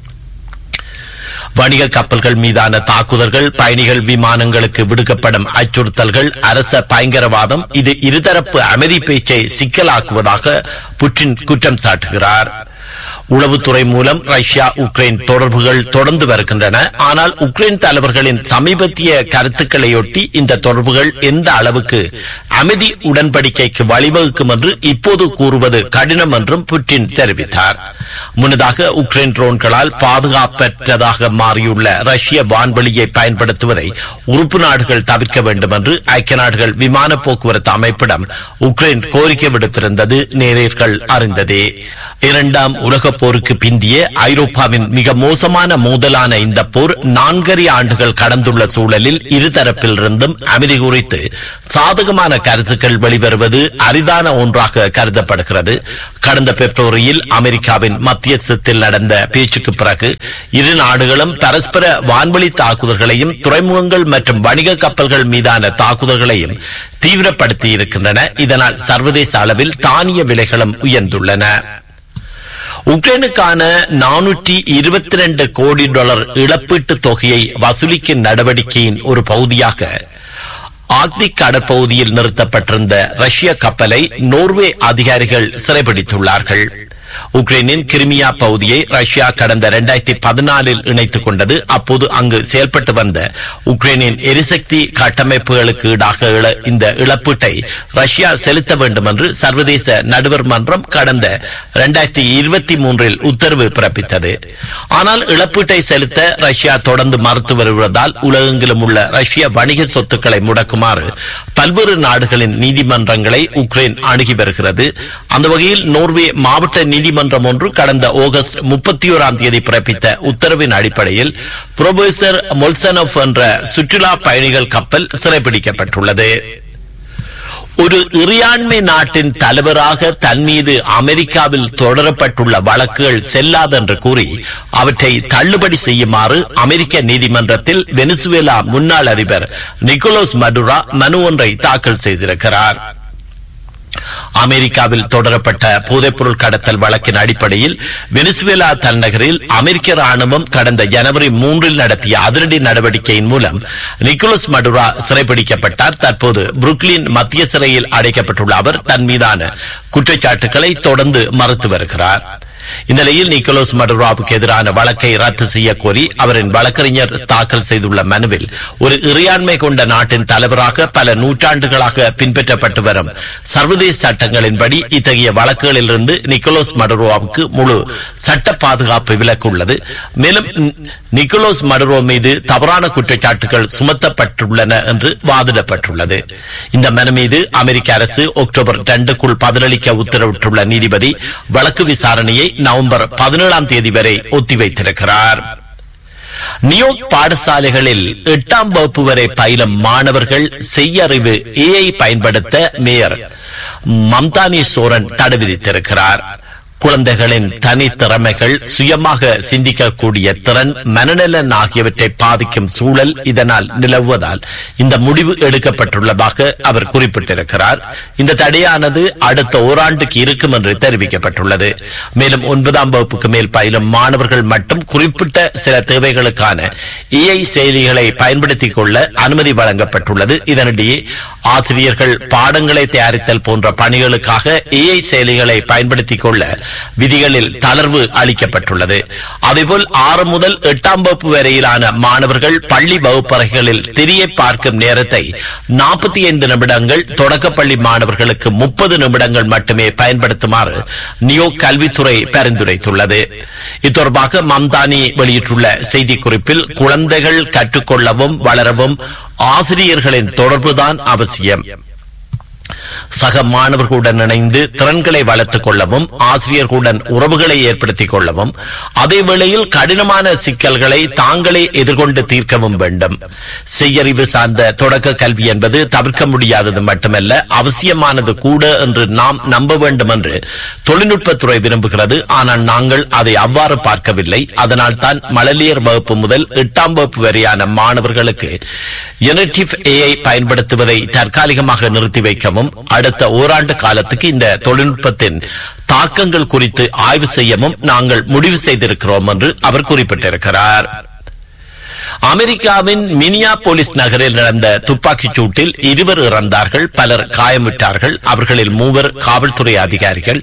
Speaker 3: வணிக கப்பல்கள் மீதான தாக்குதல்கள் பயணிகள் விமானங்களுக்கு விடுக்கப்படும் அச்சுறுத்தல்கள் அரச பயங்கரவாதம் இது இருதரப்பு அமைதி பேச்சை சிக்கலாக்குவதாக புட்டின் குற்றம் சாட்டுகிறார் உளவுத்துறை மூலம் ரஷ்யா உக்ரைன் தொடர்புகள் தொடர்ந்து வருகின்றன ஆனால் உக்ரைன் தலைவர்களின் சமீபத்திய கருத்துக்களையொட்டி இந்த தொடர்புகள் எந்த அளவுக்கு அமைதி உடன்படிக்கைக்கு வழிவகுக்கும் என்று இப்போது கூறுவது கடினம் என்றும் புட்டின் தெரிவித்தார் முன்னதாக உக்ரைன் ட்ரோன்களால் பாதுகாப்பற்றதாக மாறியுள்ள ரஷ்ய வான்வெளியை பயன்படுத்துவதை உறுப்பு நாடுகள் தவிர்க்க வேண்டும் என்று ஐக்கிய நாடுகள் விமான போக்குவரத்து அமைப்பிடம் உக்ரைன் கோரிக்கை விடுத்திருந்தது நேரர்கள் அறிந்ததே இரண்டாம் உலகப் போருக்கு பிந்திய ஐரோப்பாவின் மிக மோசமான மோதலான இந்த போர் நான்கரை ஆண்டுகள் கடந்துள்ள சூழலில் இருதரப்பிலிருந்தும் அமைதி குறித்து சாதகமான கருத்துக்கள் வெளிவருவது அரிதான ஒன்றாக கருதப்படுகிறது கடந்த பிப்ரவரியில் அமெரிக்காவின் மத்தியஸ்தத்தில் நடந்த பேச்சுக்கு பிறகு இரு நாடுகளும் பரஸ்பர வான்வழி தாக்குதல்களையும் துறைமுகங்கள் மற்றும் வணிக கப்பல்கள் மீதான தாக்குதல்களையும் தீவிரப்படுத்தி இருக்கின்றன இதனால் சர்வதேச அளவில் தானிய விலைகளும் உயர்ந்துள்ளன உக்ரைனுக்கான நானூற்றி இருபத்தி ரெண்டு கோடி டாலர் இழப்பீட்டு தொகையை வசூலிக்கும் நடவடிக்கையின் ஒரு பகுதியாக ஆர்க்டிக் கடற்பகுதியில் நிறுத்தப்பட்டிருந்த ரஷ்ய கப்பலை நோர்வே அதிகாரிகள் சிறைபிடித்துள்ளார்கள் உக்ரைனின் கிரிமியா பகுதியை ரஷ்யா கடந்த இரண்டாயிரத்தி பதினாலில் இணைத்துக் கொண்டது அப்போது அங்கு செயல்பட்டு வந்த உக்ரைனின் எரிசக்தி கட்டமைப்புகளுக்கு ஈடாக இழ- இந்த இழப்பீட்டை ரஷ்யா செலுத்த வேண்டும் என்று சர்வதேச நடுவர் மன்றம் கடந்த இரண்டாயிரத்தி இருபத்தி மூன்றில் உத்தரவு பிறப்பித்தது ஆனால் இழப்பீட்டை செலுத்த ரஷ்யா தொடர்ந்து மறுத்து வருவதால் உலகெங்கிலும் உள்ள ரஷ்ய வணிக சொத்துக்களை முடக்குமாறு பல்வேறு நாடுகளின் நீதிமன்றங்களை உக்ரைன் அணுகி வருகிறது அந்த வகையில் நோர்வே மாவட்ட நீதிமன்றம் ஒன்று கடந்த ஆகஸ்ட் முப்பத்தி ஓராம் தேதி பிறப்பித்த உத்தரவின் அடிப்படையில் புரொபசர் மொல்சனோவ் என்ற சுற்றுலா பயணிகள் கப்பல் சிறைபிடிக்கப்பட்டுள்ளது ஒரு இறையாண்மை நாட்டின் தலைவராக தன் மீது அமெரிக்காவில் தொடரப்பட்டுள்ள வழக்குகள் செல்லாதென்று கூறி அவற்றை தள்ளுபடி செய்யுமாறு அமெரிக்க நீதிமன்றத்தில் வெனிசுவேலா முன்னாள் அதிபர் நிக்கோலஸ் மடுரா மனு ஒன்றை தாக்கல் செய்திருக்கிறார் அமெரிக்காவில் தொடரப்பட்ட போதைப்பொருள் கடத்தல் வழக்கின் அடிப்படையில் வெனிசுவேலா தலைநகரில் அமெரிக்க ராணுவம் கடந்த ஜனவரி மூன்றில் நடத்திய அதிரடி நடவடிக்கையின் மூலம் நிக்கோலஸ் மடுரா சிறைப்பிடிக்கப்பட்டார் தற்போது புருக்லின் மத்திய சிறையில் அடைக்கப்பட்டுள்ள அவர் தன் மீதான குற்றச்சாட்டுகளை தொடர்ந்து மறுத்து வருகிறார் இந்நிலையில் நிக்கோலஸ் மடுராவுக்கு எதிரான வழக்கை ரத்து செய்ய கோரி அவரின் வழக்கறிஞர் தாக்கல் செய்துள்ள மனுவில் ஒரு இறையாண்மை கொண்ட நாட்டின் தலைவராக பல நூற்றாண்டுகளாக பின்பற்றப்பட்டு வரும் சர்வதேச சட்டங்களின்படி இத்தகைய வழக்குகளிலிருந்து நிக்கோலஸ் மடுரோவுக்கு முழு சட்ட பாதுகாப்பு விலக்கு உள்ளது மேலும் நி- நிக்கோலஸ் மடுரோ மீது தவறான குற்றச்சாட்டுகள் சுமத்தப்பட்டுள்ளன என்று வாதிடப்பட்டுள்ளது இந்த மனு மீது அமெரிக்க அரசு அக்டோபர் இரண்டுக்குள் பதிலளிக்க உத்தரவிட்டுள்ள நீதிபதி வழக்கு விசாரணையை நவம்பர் பதினேழாம் தேதி வரை ஒத்திவைத்திருக்கிறார் நியோக் பாடசாலைகளில் எட்டாம் வகுப்பு வரை பயிலும் மாணவர்கள் செய்யறிவு ஏஐ பயன்படுத்த மேயர் மம்தானி சோரன் தடை விதித்திருக்கிறார் குழந்தைகளின் தனித்திறமைகள் சுயமாக சிந்திக்கக்கூடிய திறன் மனநலன் ஆகியவற்றை பாதிக்கும் சூழல் இதனால் நிலவுவதால் இந்த முடிவு எடுக்கப்பட்டுள்ளதாக அவர் குறிப்பிட்டிருக்கிறார் இந்த தடையானது அடுத்த ஓராண்டுக்கு இருக்கும் என்று தெரிவிக்கப்பட்டுள்ளது மேலும் ஒன்பதாம் வகுப்புக்கு மேல் பயிலும் மாணவர்கள் மட்டும் குறிப்பிட்ட சில தேவைகளுக்கான ஏஐ செயலிகளை பயன்படுத்திக் கொள்ள அனுமதி வழங்கப்பட்டுள்ளது இதனிடையே ஆசிரியர்கள் பாடங்களை தயாரித்தல் போன்ற பணிகளுக்காக ஏஐ செயலிகளை பயன்படுத்திக் கொள்ள விதிகளில் தளர்வு அளிக்கப்பட்டுள்ளது அதேபோல் ஆறு முதல் எட்டாம் வகுப்பு வரையிலான மாணவர்கள் பள்ளி வகுப்பறைகளில் திரியை பார்க்கும் நேரத்தை நாற்பத்தி ஐந்து நிமிடங்கள் தொடக்கப்பள்ளி மாணவர்களுக்கு முப்பது நிமிடங்கள் மட்டுமே பயன்படுத்துமாறு நியோ கல்வித்துறை பரிந்துரைத்துள்ளது இத்தொடர்பாக மம்தானி வெளியிட்டுள்ள செய்திக்குறிப்பில் குழந்தைகள் கற்றுக்கொள்ளவும் வளரவும் ஆசிரியர்களின் தொடர்புதான் அவசியம் சக மாணவர்களுடன் இணைந்து திறன்களை வளர்த்துக் கொள்ளவும் ஆசிரியர்களுடன் உறவுகளை ஏற்படுத்திக் கொள்ளவும் அதே வேளையில் கடினமான சிக்கல்களை தாங்களே எதிர்கொண்டு தீர்க்கவும் வேண்டும் செய்யறிவு சார்ந்த தொடக்க கல்வி என்பது தவிர்க்க முடியாதது மட்டுமல்ல அவசியமானது கூட என்று நாம் நம்ப வேண்டும் என்று தொழில்நுட்பத்துறை விரும்புகிறது ஆனால் நாங்கள் அதை அவ்வாறு பார்க்கவில்லை அதனால் தான் மழலியர் வகுப்பு முதல் எட்டாம் வகுப்பு வரையான மாணவர்களுக்கு யுனிட்டிவ் ஏஐ பயன்படுத்துவதை தற்காலிகமாக நிறுத்தி வைக்கவும் அடுத்த ஓராண்டு காலத்துக்கு இந்த தொழில்நுட்பத்தின் தாக்கங்கள் குறித்து ஆய்வு செய்யவும் நாங்கள் முடிவு செய்திருக்கிறோம் என்று அவர் குறிப்பிட்டிருக்கிறார் அமெரிக்காவின் மினியா போலீஸ் நகரில் நடந்த துப்பாக்கிச் சூட்டில் இருவர் இறந்தார்கள் பலர் காயமிட்டார்கள் அவர்களில் மூவர் காவல்துறை அதிகாரிகள்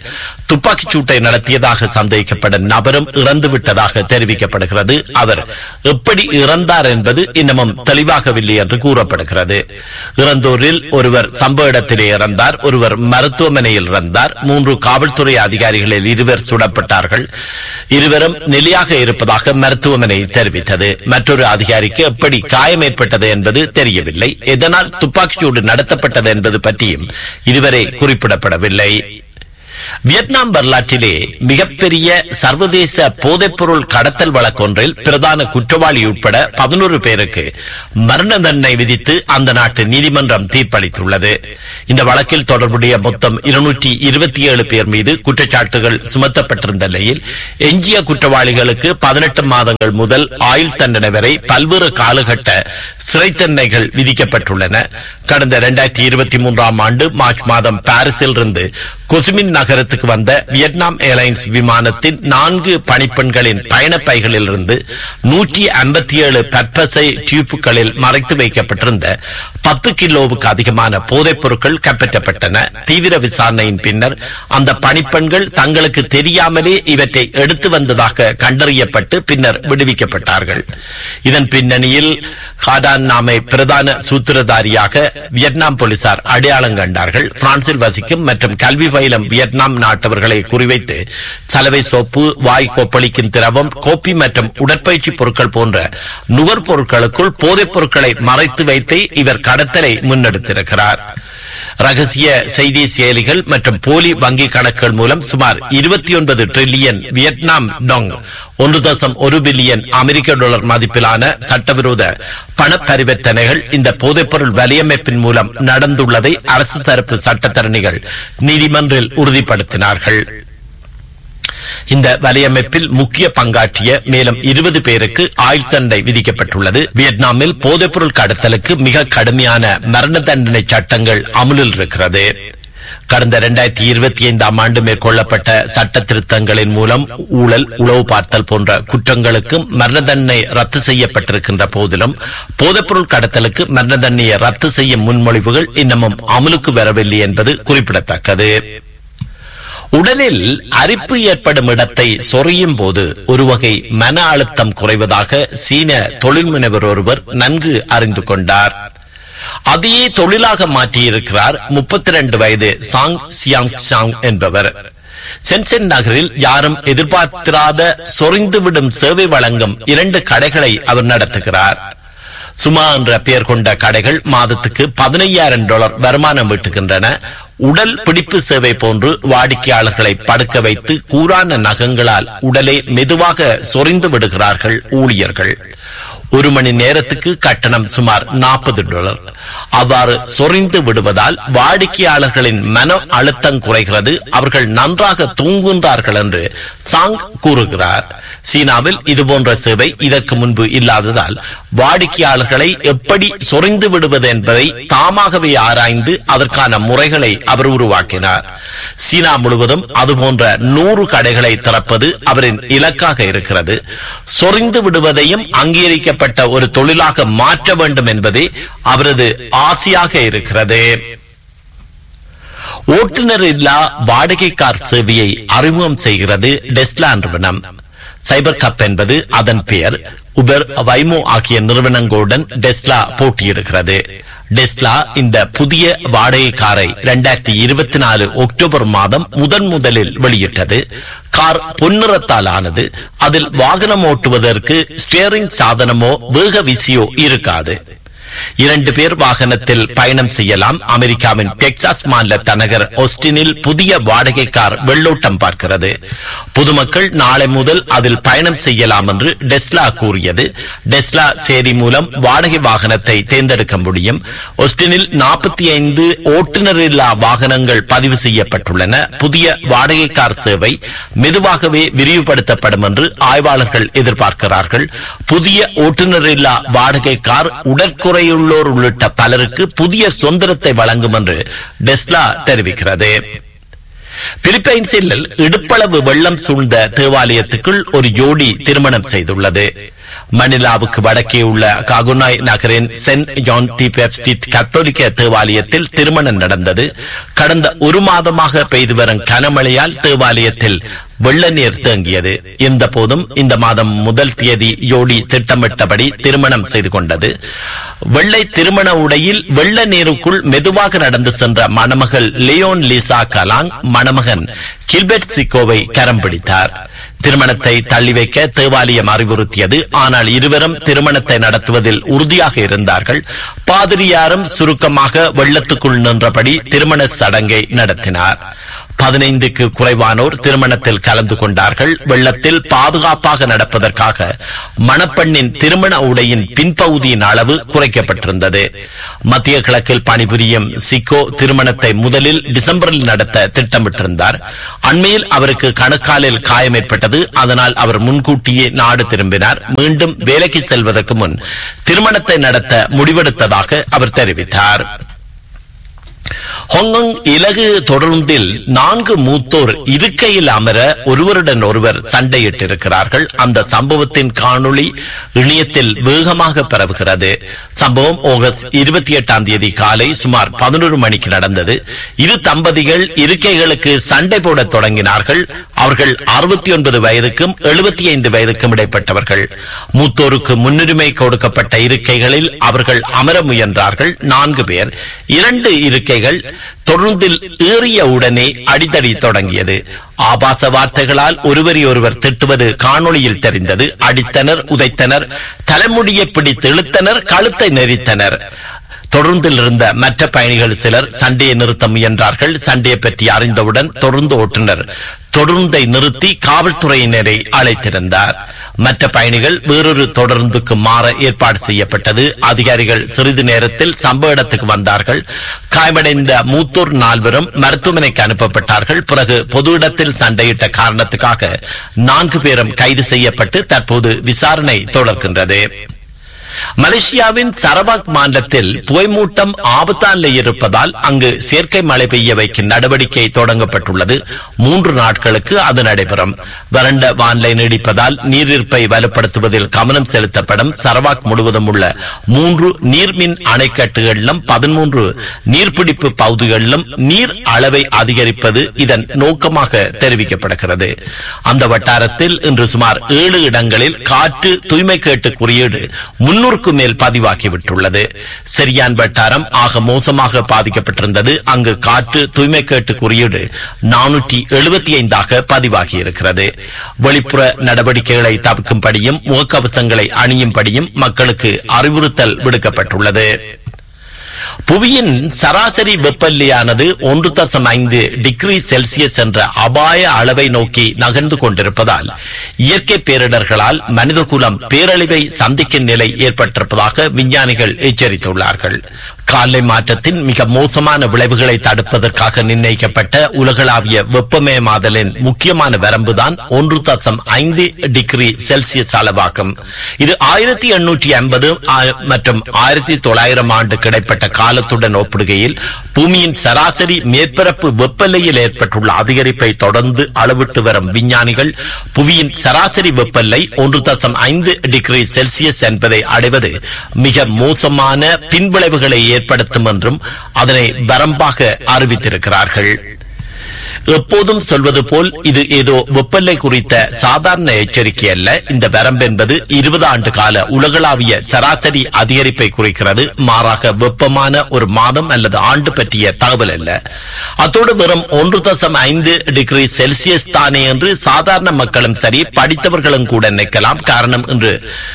Speaker 3: துப்பாக்கிச் சூட்டை நடத்தியதாக சந்தேகிக்கப்படும் நபரும் இறந்து விட்டதாக தெரிவிக்கப்படுகிறது அவர் எப்படி இறந்தார் என்பது இன்னமும் தெளிவாகவில்லை என்று கூறப்படுகிறது இறந்தோரில் ஒருவர் சம்பவ இடத்திலே இறந்தார் ஒருவர் மருத்துவமனையில் இறந்தார் மூன்று காவல்துறை அதிகாரிகளில் இருவர் சுடப்பட்டார்கள் இருவரும் நிலையாக இருப்பதாக மருத்துவமனை தெரிவித்தது மற்றொரு அதிகாரிக்கு எப்படி காயம் ஏற்பட்டது என்பது தெரியவில்லை எதனால் துப்பாக்கிச்சூடு நடத்தப்பட்டது என்பது பற்றியும் இதுவரை குறிப்பிடப்படவில்லை வியட்நாம் வரலாற்றிலே மிகப்பெரிய சர்வதேச போதைப்பொருள் கடத்தல் வழக்கொன்றில் பிரதான குற்றவாளி உட்பட பதினோரு பேருக்கு மரண தண்டனை விதித்து அந்த நாட்டு நீதிமன்றம் தீர்ப்பளித்துள்ளது இந்த வழக்கில் தொடர்புடைய மொத்தம் இருநூற்றி இருபத்தி ஏழு பேர் மீது குற்றச்சாட்டுகள் சுமத்தப்பட்டிருந்த நிலையில் எஞ்சிய குற்றவாளிகளுக்கு பதினெட்டு மாதங்கள் முதல் ஆயுள் தண்டனை வரை பல்வேறு காலகட்ட சிறை தண்டனைகள் விதிக்கப்பட்டுள்ளன கடந்த இரண்டாயிரத்தி இருபத்தி மூன்றாம் ஆண்டு மார்ச் மாதம் பாரிஸில் இருந்து கொசுமின் நகரத்துக்கு வந்த வியட்நாம் ஏர்லைன்ஸ் விமானத்தின் நான்கு பணிப்பெண்களின் பயணப்பைகளில் இருந்து நூற்றி ஐம்பத்தி ஏழு பற்பசை டியூப்புகளில் மறைத்து வைக்கப்பட்டிருந்த பத்து கிலோவுக்கு அதிகமான போதைப் பொருட்கள் கைப்பற்றப்பட்டன தீவிர விசாரணையின் பின்னர் அந்த பணிப்பெண்கள் தங்களுக்கு தெரியாமலே இவற்றை எடுத்து வந்ததாக கண்டறியப்பட்டு பின்னர் விடுவிக்கப்பட்டார்கள் இதன் பின்னணியில் ஹாடான் நாமை பிரதான சூத்திரதாரியாக வியட்நாம் போலீசார் அடையாளம் கண்டார்கள் பிரான்சில் வசிக்கும் மற்றும் கல்வி பயிலும் வியட்நாம் நாட்டவர்களை குறிவைத்து சலவை சோப்பு வாய் கொப்பளிக்கும் திரவம் கோப்பி மற்றும் உடற்பயிற்சி பொருட்கள் போன்ற நுகர்பொருட்களுக்குள் போதைப் பொருட்களை மறைத்து வைத்தே இவர் கடத்தலை முன்னெடுத்திருக்கிறார் ரகசிய செய்தி செயலிகள் மற்றும் போலி வங்கி கணக்குகள் மூலம் சுமார் இருபத்தி ஒன்பது டிரில்லியன் வியட்நாம் டொங் ஒன்று தசம் ஒரு பில்லியன் அமெரிக்க டாலர் மதிப்பிலான சட்டவிரோத பண பரிவர்த்தனைகள் இந்த போதைப்பொருள் வலையமைப்பின் மூலம் நடந்துள்ளதை அரசு தரப்பு சட்டத்தரணிகள் நீதிமன்றில் உறுதிப்படுத்தினார்கள் இந்த வலையமைப்பில் முக்கிய பங்காற்றிய மேலும் இருபது பேருக்கு ஆயுள் தண்டனை விதிக்கப்பட்டுள்ளது வியட்நாமில் போதைப்பொருள் கடத்தலுக்கு மிக கடுமையான மரண தண்டனை சட்டங்கள் அமுலில் இருக்கிறது கடந்த இரண்டாயிரத்தி இருபத்தி ஐந்தாம் ஆண்டு மேற்கொள்ளப்பட்ட சட்ட திருத்தங்களின் மூலம் ஊழல் உளவு பார்த்தல் போன்ற குற்றங்களுக்கும் மரண தண்டனை ரத்து செய்யப்பட்டிருக்கின்ற போதிலும் போதைப்பொருள் கடத்தலுக்கு மரண தண்டனையை ரத்து செய்யும் முன்மொழிவுகள் இன்னமும் அமலுக்கு வரவில்லை என்பது குறிப்பிடத்தக்கது உடலில் அரிப்பு ஏற்படும் இடத்தை சொறியும் போது ஒரு வகை மன அழுத்தம் குறைவதாக சீன தொழில் முனைவர் ஒருவர் நன்கு அறிந்து கொண்டார் அதையே தொழிலாக மாற்றியிருக்கிறார் முப்பத்தி ரெண்டு வயது சாங் சியாங் சாங் என்பவர் சென்சென் நகரில் யாரும் எதிர்பார்த்திராத சொறிந்துவிடும் சேவை வழங்கும் இரண்டு கடைகளை அவர் நடத்துகிறார் சுமா என்ற பெயர் கொண்ட கடைகள் மாதத்துக்கு பதினையாயிரம் டாலர் வருமானம் ஈட்டுகின்றன உடல் பிடிப்பு சேவை போன்று வாடிக்கையாளர்களை படுக்க வைத்து கூரான நகங்களால் உடலை மெதுவாக சொறிந்து விடுகிறார்கள் ஊழியர்கள் ஒரு மணி நேரத்துக்கு கட்டணம் சுமார் நாற்பது டாலர் அவ்வாறு சொறிந்து விடுவதால் வாடிக்கையாளர்களின் மன அழுத்தம் குறைகிறது அவர்கள் நன்றாக தூங்குகின்றார்கள் என்று சாங் கூறுகிறார் சீனாவில் இதுபோன்ற சேவை இதற்கு முன்பு இல்லாததால் வாடிக்கையாளர்களை எப்படி சொறிந்து விடுவது என்பதை தாமாகவே ஆராய்ந்து அதற்கான முறைகளை அவர் உருவாக்கினார் சீனா முழுவதும் அதுபோன்ற நூறு கடைகளை திறப்பது அவரின் இலக்காக இருக்கிறது சொறிந்து விடுவதையும் அங்கீகரிக்கப்பட்ட ஒரு தொழிலாக மாற்ற வேண்டும் என்பதே அவரது ஆசையாக இருக்கிறது ஓட்டுநர் இல்லா வாடகை கார் சேவையை அறிமுகம் செய்கிறது டெஸ்லா நிறுவனம் சைபர் கப் என்பது அதன் பெயர் உபர் வைமோ ஆகிய நிறுவனங்களுடன் டெஸ்லா போட்டியிடுகிறது டெஸ்லா இந்த புதிய வாடகை காரை இரண்டாயிரத்தி இருபத்தி நாலு அக்டோபர் மாதம் முதன் முதலில் வெளியிட்டது கார் பொன்னிறத்தால் ஆனது அதில் வாகனம் ஓட்டுவதற்கு ஸ்டியரிங் சாதனமோ வேக விசியோ இருக்காது இரண்டு பேர் வாகனத்தில் பயணம் செய்யலாம் அமெரிக்காவின் டெக்சாஸ் மாநில தலைநகர் ஒஸ்டினில் புதிய வாடகை கார் வெள்ளோட்டம் பார்க்கிறது பொதுமக்கள் நாளை முதல் அதில் பயணம் செய்யலாம் என்று டெஸ்லா கூறியது டெஸ்லா சேரி மூலம் வாடகை வாகனத்தை தேர்ந்தெடுக்க முடியும் ஒஸ்டினில் நாற்பத்தி ஐந்து ஓட்டுநர் இல்லா வாகனங்கள் பதிவு செய்யப்பட்டுள்ளன புதிய வாடகை கார் சேவை மெதுவாகவே விரிவுபடுத்தப்படும் என்று ஆய்வாளர்கள் எதிர்பார்க்கிறார்கள் புதிய ஓட்டுநர் இல்லா வாடகை கார் உடற்குறையுள்ளோர் உள்ளிட்ட பலருக்கு புதிய சுதந்திரத்தை வழங்கும் என்று டெஸ்லா தெரிவிக்கிறது பிலிப்பைன்ஸில் இடுப்பளவு வெள்ளம் சூழ்ந்த தேவாலயத்துக்குள் ஒரு ஜோடி திருமணம் செய்துள்ளது மணிலாவுக்கு வடக்கே உள்ள காகுனாய் நகரின் சென்ட் ஜான் தி பெப்ஸ்டிட் கத்தோலிக்க தேவாலயத்தில் திருமணம் நடந்தது கடந்த ஒரு மாதமாக பெய்து வரும் கனமழையால் தேவாலயத்தில் வெள்ள நீர் தேங்கியது இருந்த போதும் இந்த மாதம் முதல் தேதி யோடி திட்டமிட்டபடி திருமணம் செய்து கொண்டது வெள்ளை திருமண உடையில் வெள்ள நீருக்குள் மெதுவாக நடந்து சென்ற மணமகள் லியோன் லிசா கலாங் மணமகன் கில்பெர்ட் சிக்கோவை கரம் பிடித்தார் திருமணத்தை தள்ளி வைக்க தேவாலயம் அறிவுறுத்தியது ஆனால் இருவரும் திருமணத்தை நடத்துவதில் உறுதியாக இருந்தார்கள் பாதிரியாரும் சுருக்கமாக வெள்ளத்துக்குள் நின்றபடி திருமண சடங்கை நடத்தினார் பதினைந்துக்கு குறைவானோர் திருமணத்தில் கலந்து கொண்டார்கள் வெள்ளத்தில் பாதுகாப்பாக நடப்பதற்காக மணப்பெண்ணின் திருமண உடையின் பின்பகுதியின் அளவு குறைக்கப்பட்டிருந்தது மத்திய கிழக்கில் பணிபுரியும் சிக்கோ திருமணத்தை முதலில் டிசம்பரில் நடத்த திட்டமிட்டிருந்தார் அண்மையில் அவருக்கு கணுக்காலில் காயம் ஏற்பட்டது அதனால் அவர் முன்கூட்டியே நாடு திரும்பினார் மீண்டும் வேலைக்கு செல்வதற்கு முன் திருமணத்தை நடத்த முடிவெடுத்ததாக அவர் தெரிவித்தார் ஹாங்காங் இலகு தொடர்ந்தில் நான்கு மூத்தோர் இருக்கையில் அமர ஒருவருடன் ஒருவர் சண்டையிட்டிருக்கிறார்கள் அந்த சம்பவத்தின் காணொளி இணையத்தில் வேகமாக பரவுகிறது சம்பவம் ஆகஸ்ட் இருபத்தி எட்டாம் தேதி காலை சுமார் பதினொரு மணிக்கு நடந்தது இரு தம்பதிகள் இருக்கைகளுக்கு சண்டை போட தொடங்கினார்கள் அவர்கள் அறுபத்தி ஒன்பது வயதுக்கும் எழுபத்தி ஐந்து வயதுக்கும் இடைப்பட்டவர்கள் மூத்தோருக்கு முன்னுரிமை கொடுக்கப்பட்ட இருக்கைகளில் அவர்கள் அமர முயன்றார்கள் நான்கு பேர் இரண்டு இருக்கைகள் தொடர்ந்தில் ஏறிய உடனே அடித்தடி தொடங்கியது ஆபாச வார்த்தைகளால் ஒருவரை ஒருவர் திட்டுவது காணொளியில் தெரிந்தது அடித்தனர் உதைத்தனர் தலைமுடியை பிடித்து இழுத்தனர் கழுத்தை நெறித்தனர் தொடர்ந்தில் இருந்த மற்ற பயணிகள் சிலர் சண்டையை நிறுத்த முயன்றார்கள் சண்டையை பற்றி அறிந்தவுடன் தொடர்ந்து ஓட்டுநர் தொடர்ந்தை நிறுத்தி காவல்துறையினரை அழைத்திருந்தார் மற்ற பயணிகள் வேறொரு தொடர்ந்துக்கு மாற ஏற்பாடு செய்யப்பட்டது அதிகாரிகள் சிறிது நேரத்தில் சம்பவ இடத்துக்கு வந்தார்கள் காயமடைந்த மூத்தோர் நால்வரும் மருத்துவமனைக்கு அனுப்பப்பட்டார்கள் பிறகு பொது இடத்தில் சண்டையிட்ட காரணத்துக்காக நான்கு பேரும் கைது செய்யப்பட்டு தற்போது விசாரணை தொடர்கின்றது மலேசியாவின் சரவாக் மாநிலத்தில் புகைமூட்டம் ஆபத்தான நிலையில் இருப்பதால் அங்கு செயற்கை மழை பெய்ய வைக்கும் நடவடிக்கை தொடங்கப்பட்டுள்ளது மூன்று நாட்களுக்கு அது நடைபெறும் வறண்ட வானிலை நீடிப்பதால் நீரிருப்பை வலுப்படுத்துவதில் கவனம் செலுத்தப்படும் சரவாக் முழுவதும் உள்ள மூன்று நீர்மின் அணைக்கட்டுகளிலும் பதிமூன்று நீர்பிடிப்பு பகுதிகளிலும் நீர் அளவை அதிகரிப்பது இதன் நோக்கமாக தெரிவிக்கப்படுகிறது அந்த வட்டாரத்தில் இன்று சுமார் ஏழு இடங்களில் காற்று தூய்மை கேட்டு குறியீடு முன்னூறுக்கு மேல் பதிவாகிவிட்டுள்ளது சரியான் வட்டாரம் ஆக மோசமாக பாதிக்கப்பட்டிருந்தது அங்கு காற்று தூய்மை கேட்டு குறியீடு நானூற்றி எழுபத்தி ஐந்தாக பதிவாகி இருக்கிறது வெளிப்புற நடவடிக்கைகளை தவிர்க்கும்படியும் முகக்கவசங்களை அணியும்படியும் மக்களுக்கு அறிவுறுத்தல் விடுக்கப்பட்டுள்ளது புவியின் சராசரி வெப்பநிலையானது ஒன்று தசம் ஐந்து டிகிரி செல்சியஸ் என்ற அபாய அளவை நோக்கி நகர்ந்து கொண்டிருப்பதால் இயற்கை பேரிடர்களால் மனிதகுலம் பேரழிவை சந்திக்கும் நிலை ஏற்பட்டிருப்பதாக விஞ்ஞானிகள் எச்சரித்துள்ளார்கள் காலை மாற்றத்தின் மிக மோசமான விளைவுகளை தடுப்பதற்காக நிர்ணயிக்கப்பட்ட உலகளாவிய வெப்பமயமாதலின் முக்கியமான வரம்புதான் ஒன்று தசம் ஐந்து டிகிரி செல்சியஸ் அளவாகும் இது ஆயிரத்தி எண்ணூற்றி ஐம்பது மற்றும் ஆயிரத்தி தொள்ளாயிரம் ஆண்டு கிடைப்பட்ட காலத்துடன் ஒப்பிடுகையில் பூமியின் சராசரி மேற்பரப்பு வெப்பநிலையில் ஏற்பட்டுள்ள அதிகரிப்பை தொடர்ந்து அளவிட்டு வரும் விஞ்ஞானிகள் புவியின் சராசரி வெப்பநிலை ஒன்று தசம் ஐந்து டிகிரி செல்சியஸ் என்பதை அடைவது மிக மோசமான பின்விளைவுகளை ஏற்படுத்தும் என்றும் அதனை வரம்பாக அறிவித்திருக்கிறார்கள் எப்போதும் சொல்வது போல் இது ஏதோ வெப்பநிலை குறித்த சாதாரண எச்சரிக்கை அல்ல இந்த வரம்பு என்பது இருபது ஆண்டு கால உலகளாவிய சராசரி அதிகரிப்பை குறிக்கிறது மாறாக வெப்பமான ஒரு மாதம் அல்லது ஆண்டு பற்றிய தகவல் அல்ல அத்தோடு வெறும் ஒன்று தசம் ஐந்து டிகிரி செல்சியஸ் தானே என்று சாதாரண மக்களும் சரி படித்தவர்களும் கூட நினைக்கலாம் காரணம் என்று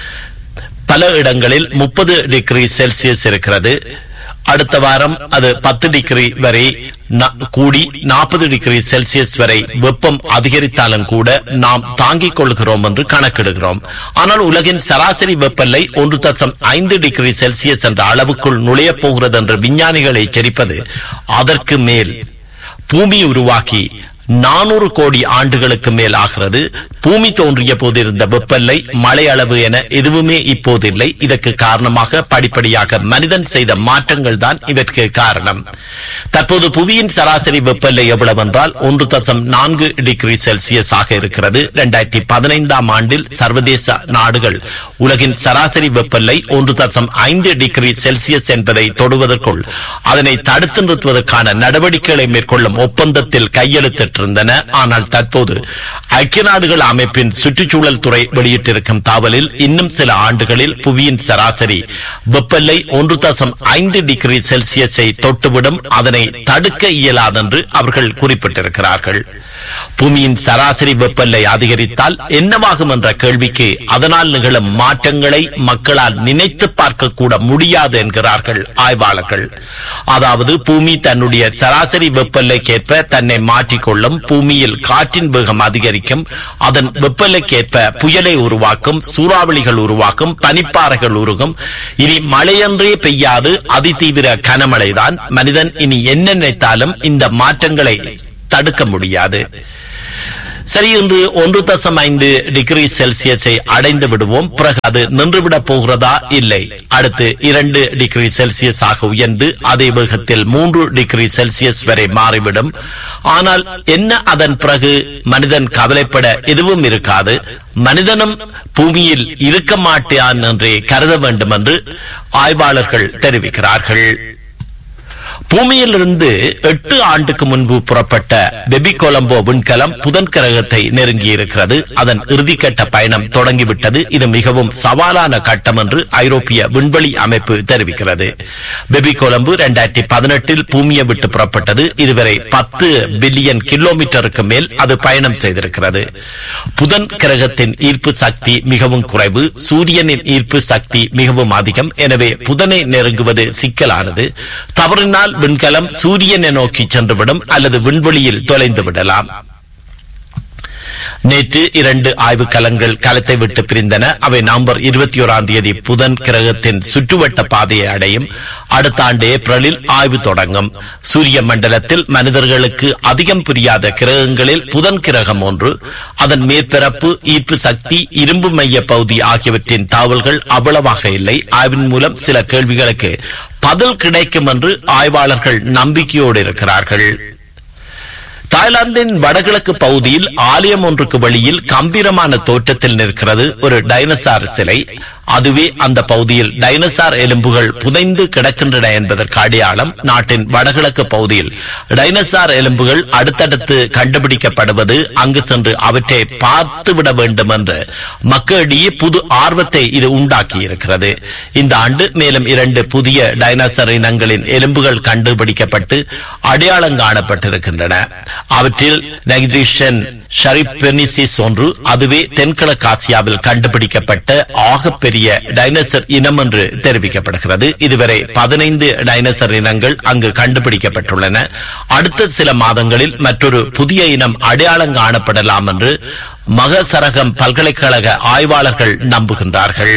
Speaker 3: பல இடங்களில் முப்பது டிகிரி செல்சியஸ் இருக்கிறது அடுத்த வாரம் அது பத்து டிகிரி வரை கூடி நாற்பது டிகிரி செல்சியஸ் வரை வெப்பம் அதிகரித்தாலும் கூட நாம் தாங்கிக் கொள்கிறோம் என்று கணக்கிடுகிறோம் ஆனால் உலகின் சராசரி வெப்பநிலை ஒன்று தசம் ஐந்து டிகிரி செல்சியஸ் என்ற அளவுக்குள் நுழையப் போகிறது என்று விஞ்ஞானிகள் எச்சரிப்பது அதற்கு மேல் பூமி உருவாக்கி நானூறு கோடி ஆண்டுகளுக்கு மேல் ஆகிறது பூமி தோன்றிய போது இருந்த வெப்பநிலை மழை அளவு என எதுவுமே இப்போது இல்லை இதற்கு காரணமாக படிப்படியாக மனிதன் செய்த மாற்றங்கள் தான் இதற்கு காரணம் தற்போது புவியின் சராசரி வெப்பநிலை எவ்வளவு என்றால் ஒன்று தசம் நான்கு டிகிரி செல்சியஸ் ஆக இருக்கிறது இரண்டாயிரத்தி பதினைந்தாம் ஆண்டில் சர்வதேச நாடுகள் உலகின் சராசரி வெப்பநிலை ஒன்று தசம் ஐந்து டிகிரி செல்சியஸ் என்பதை தொடுவதற்குள் அதனை தடுத்து நிறுத்துவதற்கான நடவடிக்கைகளை மேற்கொள்ளும் ஒப்பந்தத்தில் கையெழுத்திட்டிருந்தன ஆனால் தற்போது ஐக்கிய நாடுகள் அமைப்பின் சுற்றுச்சூழல் துறை வெளியிட்டிருக்கும் தாவலில் இன்னும் சில ஆண்டுகளில் புவியின் சராசரி வெப்பநிலை ஒன்று தசம் ஐந்து டிகிரி செல்சியஸை தொட்டுவிடும் அதனை தடுக்க இயலாதென்று அவர்கள் குறிப்பிட்டிருக்கிறார்கள் பூமியின் சராசரி வெப்பநிலை அதிகரித்தால் என்னவாகும் என்ற கேள்விக்கு அதனால் நிகழும் மாற்றங்களை மக்களால் நினைத்து பார்க்க கூட முடியாது என்கிறார்கள் ஆய்வாளர்கள் அதாவது பூமி தன்னுடைய சராசரி வெப்பநிலைக்கேற்ப தன்னை மாற்றிக்கொள்ளும் பூமியில் காற்றின் வேகம் அதிகரிக்கும் அதன் வெப்பநிலைக்கேற்ப புயலை உருவாக்கும் சூறாவளிகள் உருவாக்கும் பனிப்பாறைகள் உருகும் இனி மழையன்றே பெய்யாது அதிதீவிர கனமழைதான் மனிதன் இனி என்ன நினைத்தாலும் இந்த மாற்றங்களை தடுக்க முடியாது சரி இன்று ஒன்று தசம் ஐந்து டிகிரி செல்சியஸை அடைந்து விடுவோம் பிறகு அது நின்றுவிடப் போகிறதா இல்லை அடுத்து இரண்டு டிகிரி செல்சியஸ் ஆக உயர்ந்து அதே வேகத்தில் மூன்று டிகிரி செல்சியஸ் வரை மாறிவிடும் ஆனால் என்ன அதன் பிறகு மனிதன் கவலைப்பட எதுவும் இருக்காது மனிதனும் பூமியில் இருக்க மாட்டான் என்றே கருத வேண்டும் என்று ஆய்வாளர்கள் தெரிவிக்கிறார்கள் பூமியிலிருந்து எட்டு ஆண்டுக்கு முன்பு புறப்பட்ட பெபி கொலம்போ விண்கலம் புதன் கிரகத்தை நெருங்கி இருக்கிறது அதன் இறுதிக்கட்ட பயணம் தொடங்கிவிட்டது இது மிகவும் சவாலான கட்டம் என்று ஐரோப்பிய விண்வெளி அமைப்பு தெரிவிக்கிறது பெபி கொலம்பு இரண்டாயிரத்தி பதினெட்டில் பூமியை விட்டு புறப்பட்டது இதுவரை பத்து பில்லியன் கிலோமீட்டருக்கு மேல் அது பயணம் செய்திருக்கிறது புதன் கிரகத்தின் ஈர்ப்பு சக்தி மிகவும் குறைவு சூரியனின் ஈர்ப்பு சக்தி மிகவும் அதிகம் எனவே புதனை நெருங்குவது சிக்கலானது தவறினால் விண்கலம் சூரியனை நோக்கி சென்றுவிடும் அல்லது விண்வெளியில் தொலைந்து விடலாம் நேற்று இரண்டு ஆய்வு கலங்கள் களத்தை விட்டு பிரிந்தன அவை நவம்பர் இருபத்தி ஓராம் தேதி புதன் கிரகத்தின் சுற்றுவட்ட பாதையை அடையும் அடுத்த ஆண்டு ஏப்ரலில் ஆய்வு தொடங்கும் சூரிய மண்டலத்தில் மனிதர்களுக்கு அதிகம் புரியாத கிரகங்களில் புதன் கிரகம் ஒன்று அதன் மேற்பரப்பு ஈர்ப்பு சக்தி இரும்பு மைய பகுதி ஆகியவற்றின் தாவல்கள் அவ்வளவாக இல்லை ஆய்வின் மூலம் சில கேள்விகளுக்கு பதில் கிடைக்கும் என்று ஆய்வாளர்கள் நம்பிக்கையோடு இருக்கிறார்கள் தாய்லாந்தின் வடகிழக்கு பகுதியில் ஆலயம் ஒன்றுக்கு வெளியில் கம்பீரமான தோற்றத்தில் நிற்கிறது ஒரு டைனசார் சிலை அதுவே அந்த பகுதியில் டைனசார் எலும்புகள் புதைந்து கிடக்கின்றன என்பதற்கு அடையாளம் நாட்டின் வடகிழக்கு பகுதியில் டைனசார் எலும்புகள் அடுத்தடுத்து கண்டுபிடிக்கப்படுவது அங்கு சென்று அவற்றை பார்த்துவிட வேண்டும் என்று மக்களிடையே புது ஆர்வத்தை இது உண்டாக்கி இருக்கிறது இந்த ஆண்டு மேலும் இரண்டு புதிய டைனோசர் இனங்களின் எலும்புகள் கண்டுபிடிக்கப்பட்டு அடையாளம் காணப்பட்டிருக்கின்றன அவற்றில் நெகிரிஷன் ஷரிப்பெனிசிஸ் ஒன்று அதுவே தென்கிழக்கு ஆசியாவில் கண்டுபிடிக்கப்பட்ட ஆகப்பெரிய டைனோசர் இனம் என்று தெரிவிக்கப்படுகிறது இதுவரை பதினைந்து டைனோசர் இனங்கள் அங்கு கண்டுபிடிக்கப்பட்டுள்ளன அடுத்த சில மாதங்களில் மற்றொரு புதிய இனம் அடையாளம் காணப்படலாம் என்று மகசரகம் பல்கலைக்கழக ஆய்வாளர்கள் நம்புகின்றார்கள்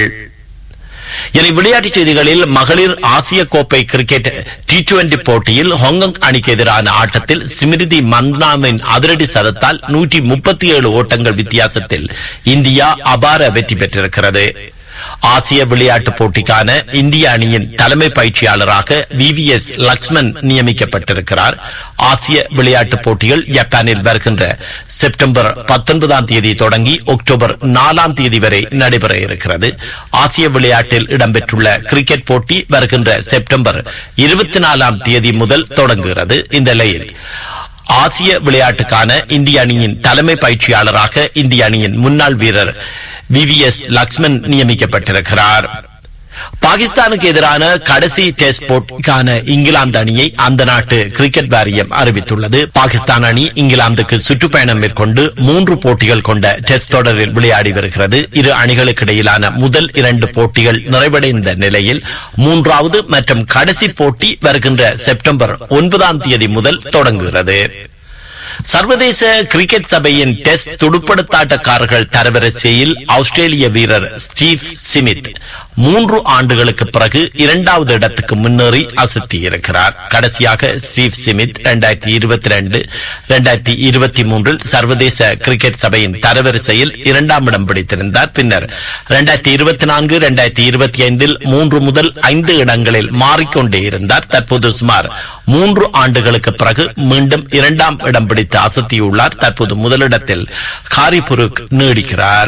Speaker 3: இனி விளையாட்டுச் செய்திகளில் மகளிர் ஆசிய கோப்பை கிரிக்கெட் டி டுவெண்டி போட்டியில் ஹாங்காங் அணிக்கு எதிரான ஆட்டத்தில் ஸ்மிருதி மந்த்னாவின் அதிரடி சதத்தால் நூற்றி முப்பத்தி ஏழு ஓட்டங்கள் வித்தியாசத்தில் இந்தியா அபார வெற்றி பெற்றிருக்கிறது ஆசிய விளையாட்டுப் போட்டிக்கான இந்திய அணியின் தலைமை பயிற்சியாளராக வி வி எஸ் லக்ஷ்மன் நியமிக்கப்பட்டிருக்கிறார் ஆசிய விளையாட்டுப் போட்டிகள் ஜப்பானில் வருகின்ற செப்டம்பர் பத்தொன்பதாம் தேதி தொடங்கி அக்டோபர் நாலாம் தேதி வரை நடைபெற இருக்கிறது ஆசிய விளையாட்டில் இடம்பெற்றுள்ள கிரிக்கெட் போட்டி வருகின்ற செப்டம்பர் இருபத்தி நாலாம் தேதி முதல் தொடங்குகிறது இந்த நிலையில் ஆசிய விளையாட்டுக்கான இந்திய அணியின் தலைமை பயிற்சியாளராக இந்திய அணியின் முன்னாள் வீரர் வி வி எஸ் லக்ஷ்மன் நியமிக்கப்பட்டிருக்கிறார் பாகிஸ்தானுக்கு எதிரான கடைசி டெஸ்ட் போட்டிக்கான இங்கிலாந்து அணியை அந்த நாட்டு கிரிக்கெட் வாரியம் அறிவித்துள்ளது பாகிஸ்தான் அணி இங்கிலாந்துக்கு சுற்றுப்பயணம் மேற்கொண்டு மூன்று போட்டிகள் கொண்ட டெஸ்ட் தொடரில் விளையாடி வருகிறது இரு அணிகளுக்கு இடையிலான முதல் இரண்டு போட்டிகள் நிறைவடைந்த நிலையில் மூன்றாவது மற்றும் கடைசி போட்டி வருகின்ற செப்டம்பர் ஒன்பதாம் தேதி முதல் தொடங்குகிறது சர்வதேச கிரிக்கெட் சபையின் டெஸ்ட் துடுப்படுத்தாட்டக்காரர்கள் தரவரிசையில் ஆஸ்திரேலிய வீரர் ஸ்டீவ் சிமித் மூன்று ஆண்டுகளுக்கு பிறகு இரண்டாவது இடத்துக்கு முன்னேறி அசத்தியிருக்கிறார் கடைசியாக ஸ்டீவ் சிமித் இரண்டாயிரத்தி இருபத்தி ரெண்டு இரண்டாயிரத்தி இருபத்தி மூன்றில் சர்வதேச கிரிக்கெட் சபையின் தரவரிசையில் இரண்டாம் இடம் பிடித்திருந்தார் பின்னர் இரண்டாயிரத்தி இருபத்தி நான்கு இரண்டாயிரத்தி இருபத்தி ஐந்தில் மூன்று முதல் ஐந்து இடங்களில் மாறிக்கொண்டே இருந்தார் தற்போது சுமார் மூன்று ஆண்டுகளுக்கு பிறகு மீண்டும் இரண்டாம் இடம் பிடித்து அசத்தியுள்ளார் தற்போது முதலிடத்தில் காரிபுருக் நீடிக்கிறார்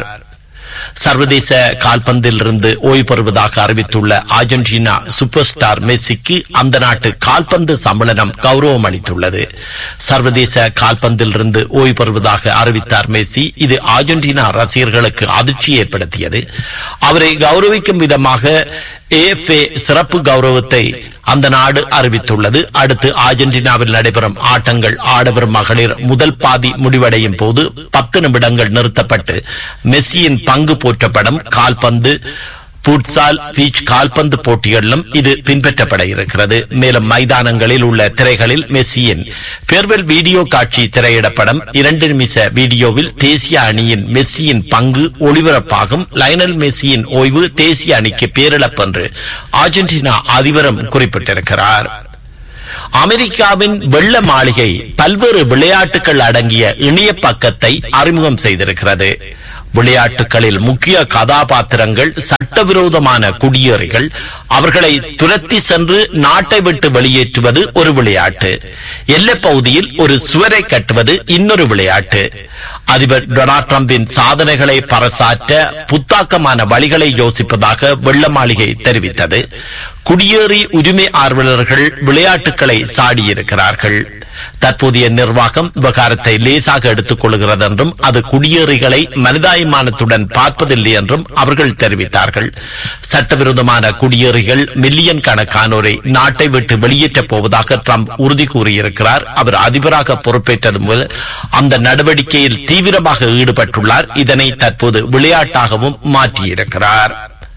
Speaker 3: சர்வதேச கால்பந்தில் இருந்து ஓய்வு பெறுவதாக அறிவித்துள்ள அர்ஜென்டினா சூப்பர் ஸ்டார் மெஸ்ஸிக்கு அந்த நாட்டு கால்பந்து சம்மேளனம் கௌரவம் அளித்துள்ளது சர்வதேச கால்பந்தில் இருந்து ஓய்வு பெறுவதாக அறிவித்தார் மெஸ்ஸி இது அர்ஜென்டினா ரசிகர்களுக்கு அதிர்ச்சி ஏற்படுத்தியது அவரை கௌரவிக்கும் விதமாக ஏஎஃப்ஏ சிறப்பு கௌரவத்தை அந்த நாடு அறிவித்துள்ளது அடுத்து அர்ஜென்டினாவில் நடைபெறும் ஆட்டங்கள் ஆடவர் மகளிர் முதல் பாதி முடிவடையும் போது பத்து நிமிடங்கள் நிறுத்தப்பட்டு மெஸ்ஸியின் பங்கு போற்றப்படும் கால்பந்து புட்சால் பீச் கால்பந்து போட்டிகளிலும் இது பின்பற்றப்பட இருக்கிறது மேலும் மைதானங்களில் உள்ள திரைகளில் மெஸ்ஸியின் பேர்வெல் வீடியோ காட்சி திரையிடப்படும் இரண்டு நிமிஷ வீடியோவில் தேசிய அணியின் மெஸ்ஸியின் பங்கு ஒளிபரப்பாகும் லயனல் மெஸ்ஸியின் ஓய்வு தேசிய அணிக்கு பேரிழப்பு என்று அர்ஜென்டினா அதிபரும் குறிப்பிட்டிருக்கிறார் அமெரிக்காவின் வெள்ள மாளிகை பல்வேறு விளையாட்டுகள் அடங்கிய இணைய பக்கத்தை அறிமுகம் செய்திருக்கிறது விளையாட்டுகளில் முக்கிய கதாபாத்திரங்கள் சட்டவிரோதமான குடியேறிகள் அவர்களை துரத்தி சென்று நாட்டை விட்டு வெளியேற்றுவது ஒரு விளையாட்டு எல்லைப் பகுதியில் ஒரு சுவரை கட்டுவது இன்னொரு விளையாட்டு அதிபர் டொனால்ட் டிரம்பின் சாதனைகளை பறைசாற்ற புத்தாக்கமான வழிகளை யோசிப்பதாக வெள்ள மாளிகை தெரிவித்தது குடியேறி உரிமை ஆர்வலர்கள் விளையாட்டுகளை சாடியிருக்கிறார்கள் தற்போதைய நிர்வாகம் விவகாரத்தை லேசாக எடுத்துக் கொள்கிறது என்றும் அது குடியேறிகளை மனிதாயமானத்துடன் பார்ப்பதில்லை என்றும் அவர்கள் தெரிவித்தார்கள் சட்டவிரோதமான குடியேறிகள் மில்லியன் கணக்கானோரை நாட்டை விட்டு வெளியேற்றப் போவதாக ட்ரம்ப் உறுதி கூறியிருக்கிறார் அவர் அதிபராக பொறுப்பேற்றது முதல் அந்த நடவடிக்கையில் தீவிரமாக ஈடுபட்டுள்ளார் இதனை தற்போது விளையாட்டாகவும் மாற்றியிருக்கிறார்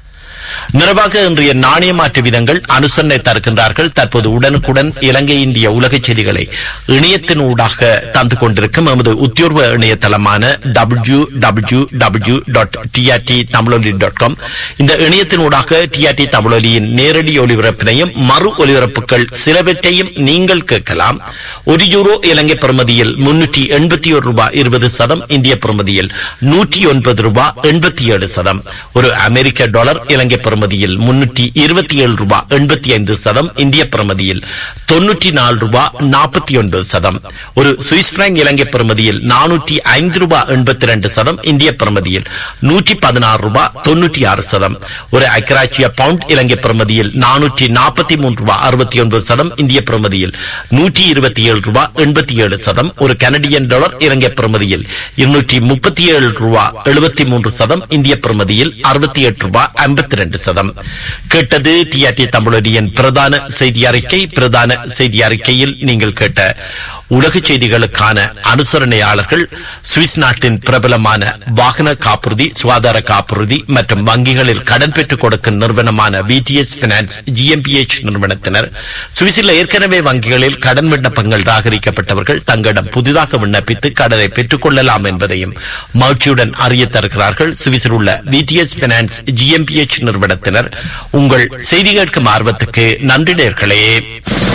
Speaker 3: நிறைவாக இன்றைய நாணய மாற்று விதங்கள் அனுசரணை தருகின்றார்கள் தற்போது உடனுக்குடன் இலங்கை இந்திய உலகச் செய்திகளை இணையத்தினூடாக தந்து கொண்டிருக்கும் எமது உத்தியோர்வ இணையதளமான W W W dot TRT Tamiloli dot com இந்த இணையத்தினூடாக டிஆர்டி தமிழொலியின் நேரடி ஒலிபரப்பினையும் மறு ஒலிபரப்புகள் சிலவற்றையும் நீங்கள் கேட்கலாம் ஒரு யூரோ இலங்கை பிரமதியில் முன்னூற்றி எண்பத்தி ஒரு ரூபாய் இருபது சதம் இந்திய பிரமதியில் நூற்றி ஒன்பது ரூபாய் எண்பத்தி ஏழு சதம் ஒரு அமெரிக்க டாலர் இலங்கை பிரமதியில் முன்னூற்றி இருபத்தி ஏழு ரூபாய் எண்பத்தி ஐந்து சதம் இந்திய பிரமதியில் தொன்னூற்றி நாலு ரூபாய் நாற்பத்தி ஒன்பது சதம் ஒரு சுவிஸ் பிராங்க் இலங்கை பிரமதியில் நானூற்றி ஐந்து ரூபாய் எண்பத்தி ரெண்டு சதம் இந்திய பிரமதியில் நூற்றி பதினாறு ரூபாய் தொன்னூற்றி ஆறு சதம் ஒரு அக்கராச்சிய பவுண்ட் இலங்கை பிரமதியில் நானூற்றி நாற்பத்தி மூன்று ரூபாய் அறுபத்தி ஒன்பது சதம் இந்திய பிரமதியில் நூற்றி இருபத்தி ஏழு ரூபாய் எண்பத்தி ஏழு சதம் ஒரு கனடியன் டாலர் இலங்கை பிரமதியில் இருநூற்றி முப்பத்தி ஏழு ரூபாய் எழுபத்தி மூன்று சதம் இந்திய பிரமதியில் அறுபத்தி எட்டு ரூபாய் ஐம்பத்தி ரெண்டு சதம் கேட்டது டிஆர்டி தமிழொலியின் பிரதான செய்தி அறிக்கை பிரதான செய்தி அறிக்கையில் நீங்கள் கேட்ட உலக செய்திகளுக்கான அனுசரணையாளர்கள் சுவிஸ் நாட்டின் பிரபலமான வாகன காப்புறுதி சுகாதார காப்புறுதி மற்றும் வங்கிகளில் கடன் பெற்றுக் கொடுக்கும் நிறுவனமான விடிஎஸ் பினான்ஸ் ஜிஎம்பிஎச் நிறுவனத்தினர் சுவிஸில் ஏற்கனவே வங்கிகளில் கடன் விண்ணப்பங்கள் ராகரிக்கப்பட்டவர்கள் தங்களிடம் புதிதாக விண்ணப்பித்து கடனை பெற்றுக் கொள்ளலாம் என்பதையும் மகிழ்ச்சியுடன் அறிய தருகிறார்கள் சுவிஸில் உள்ள விடிஎஸ் பினான்ஸ் ஜிஎம்பிஎச் நிறுவனத்தினர் உங்கள் செய்தி கேட்கும் ஆர்வத்துக்கு நன்றி நேர்களே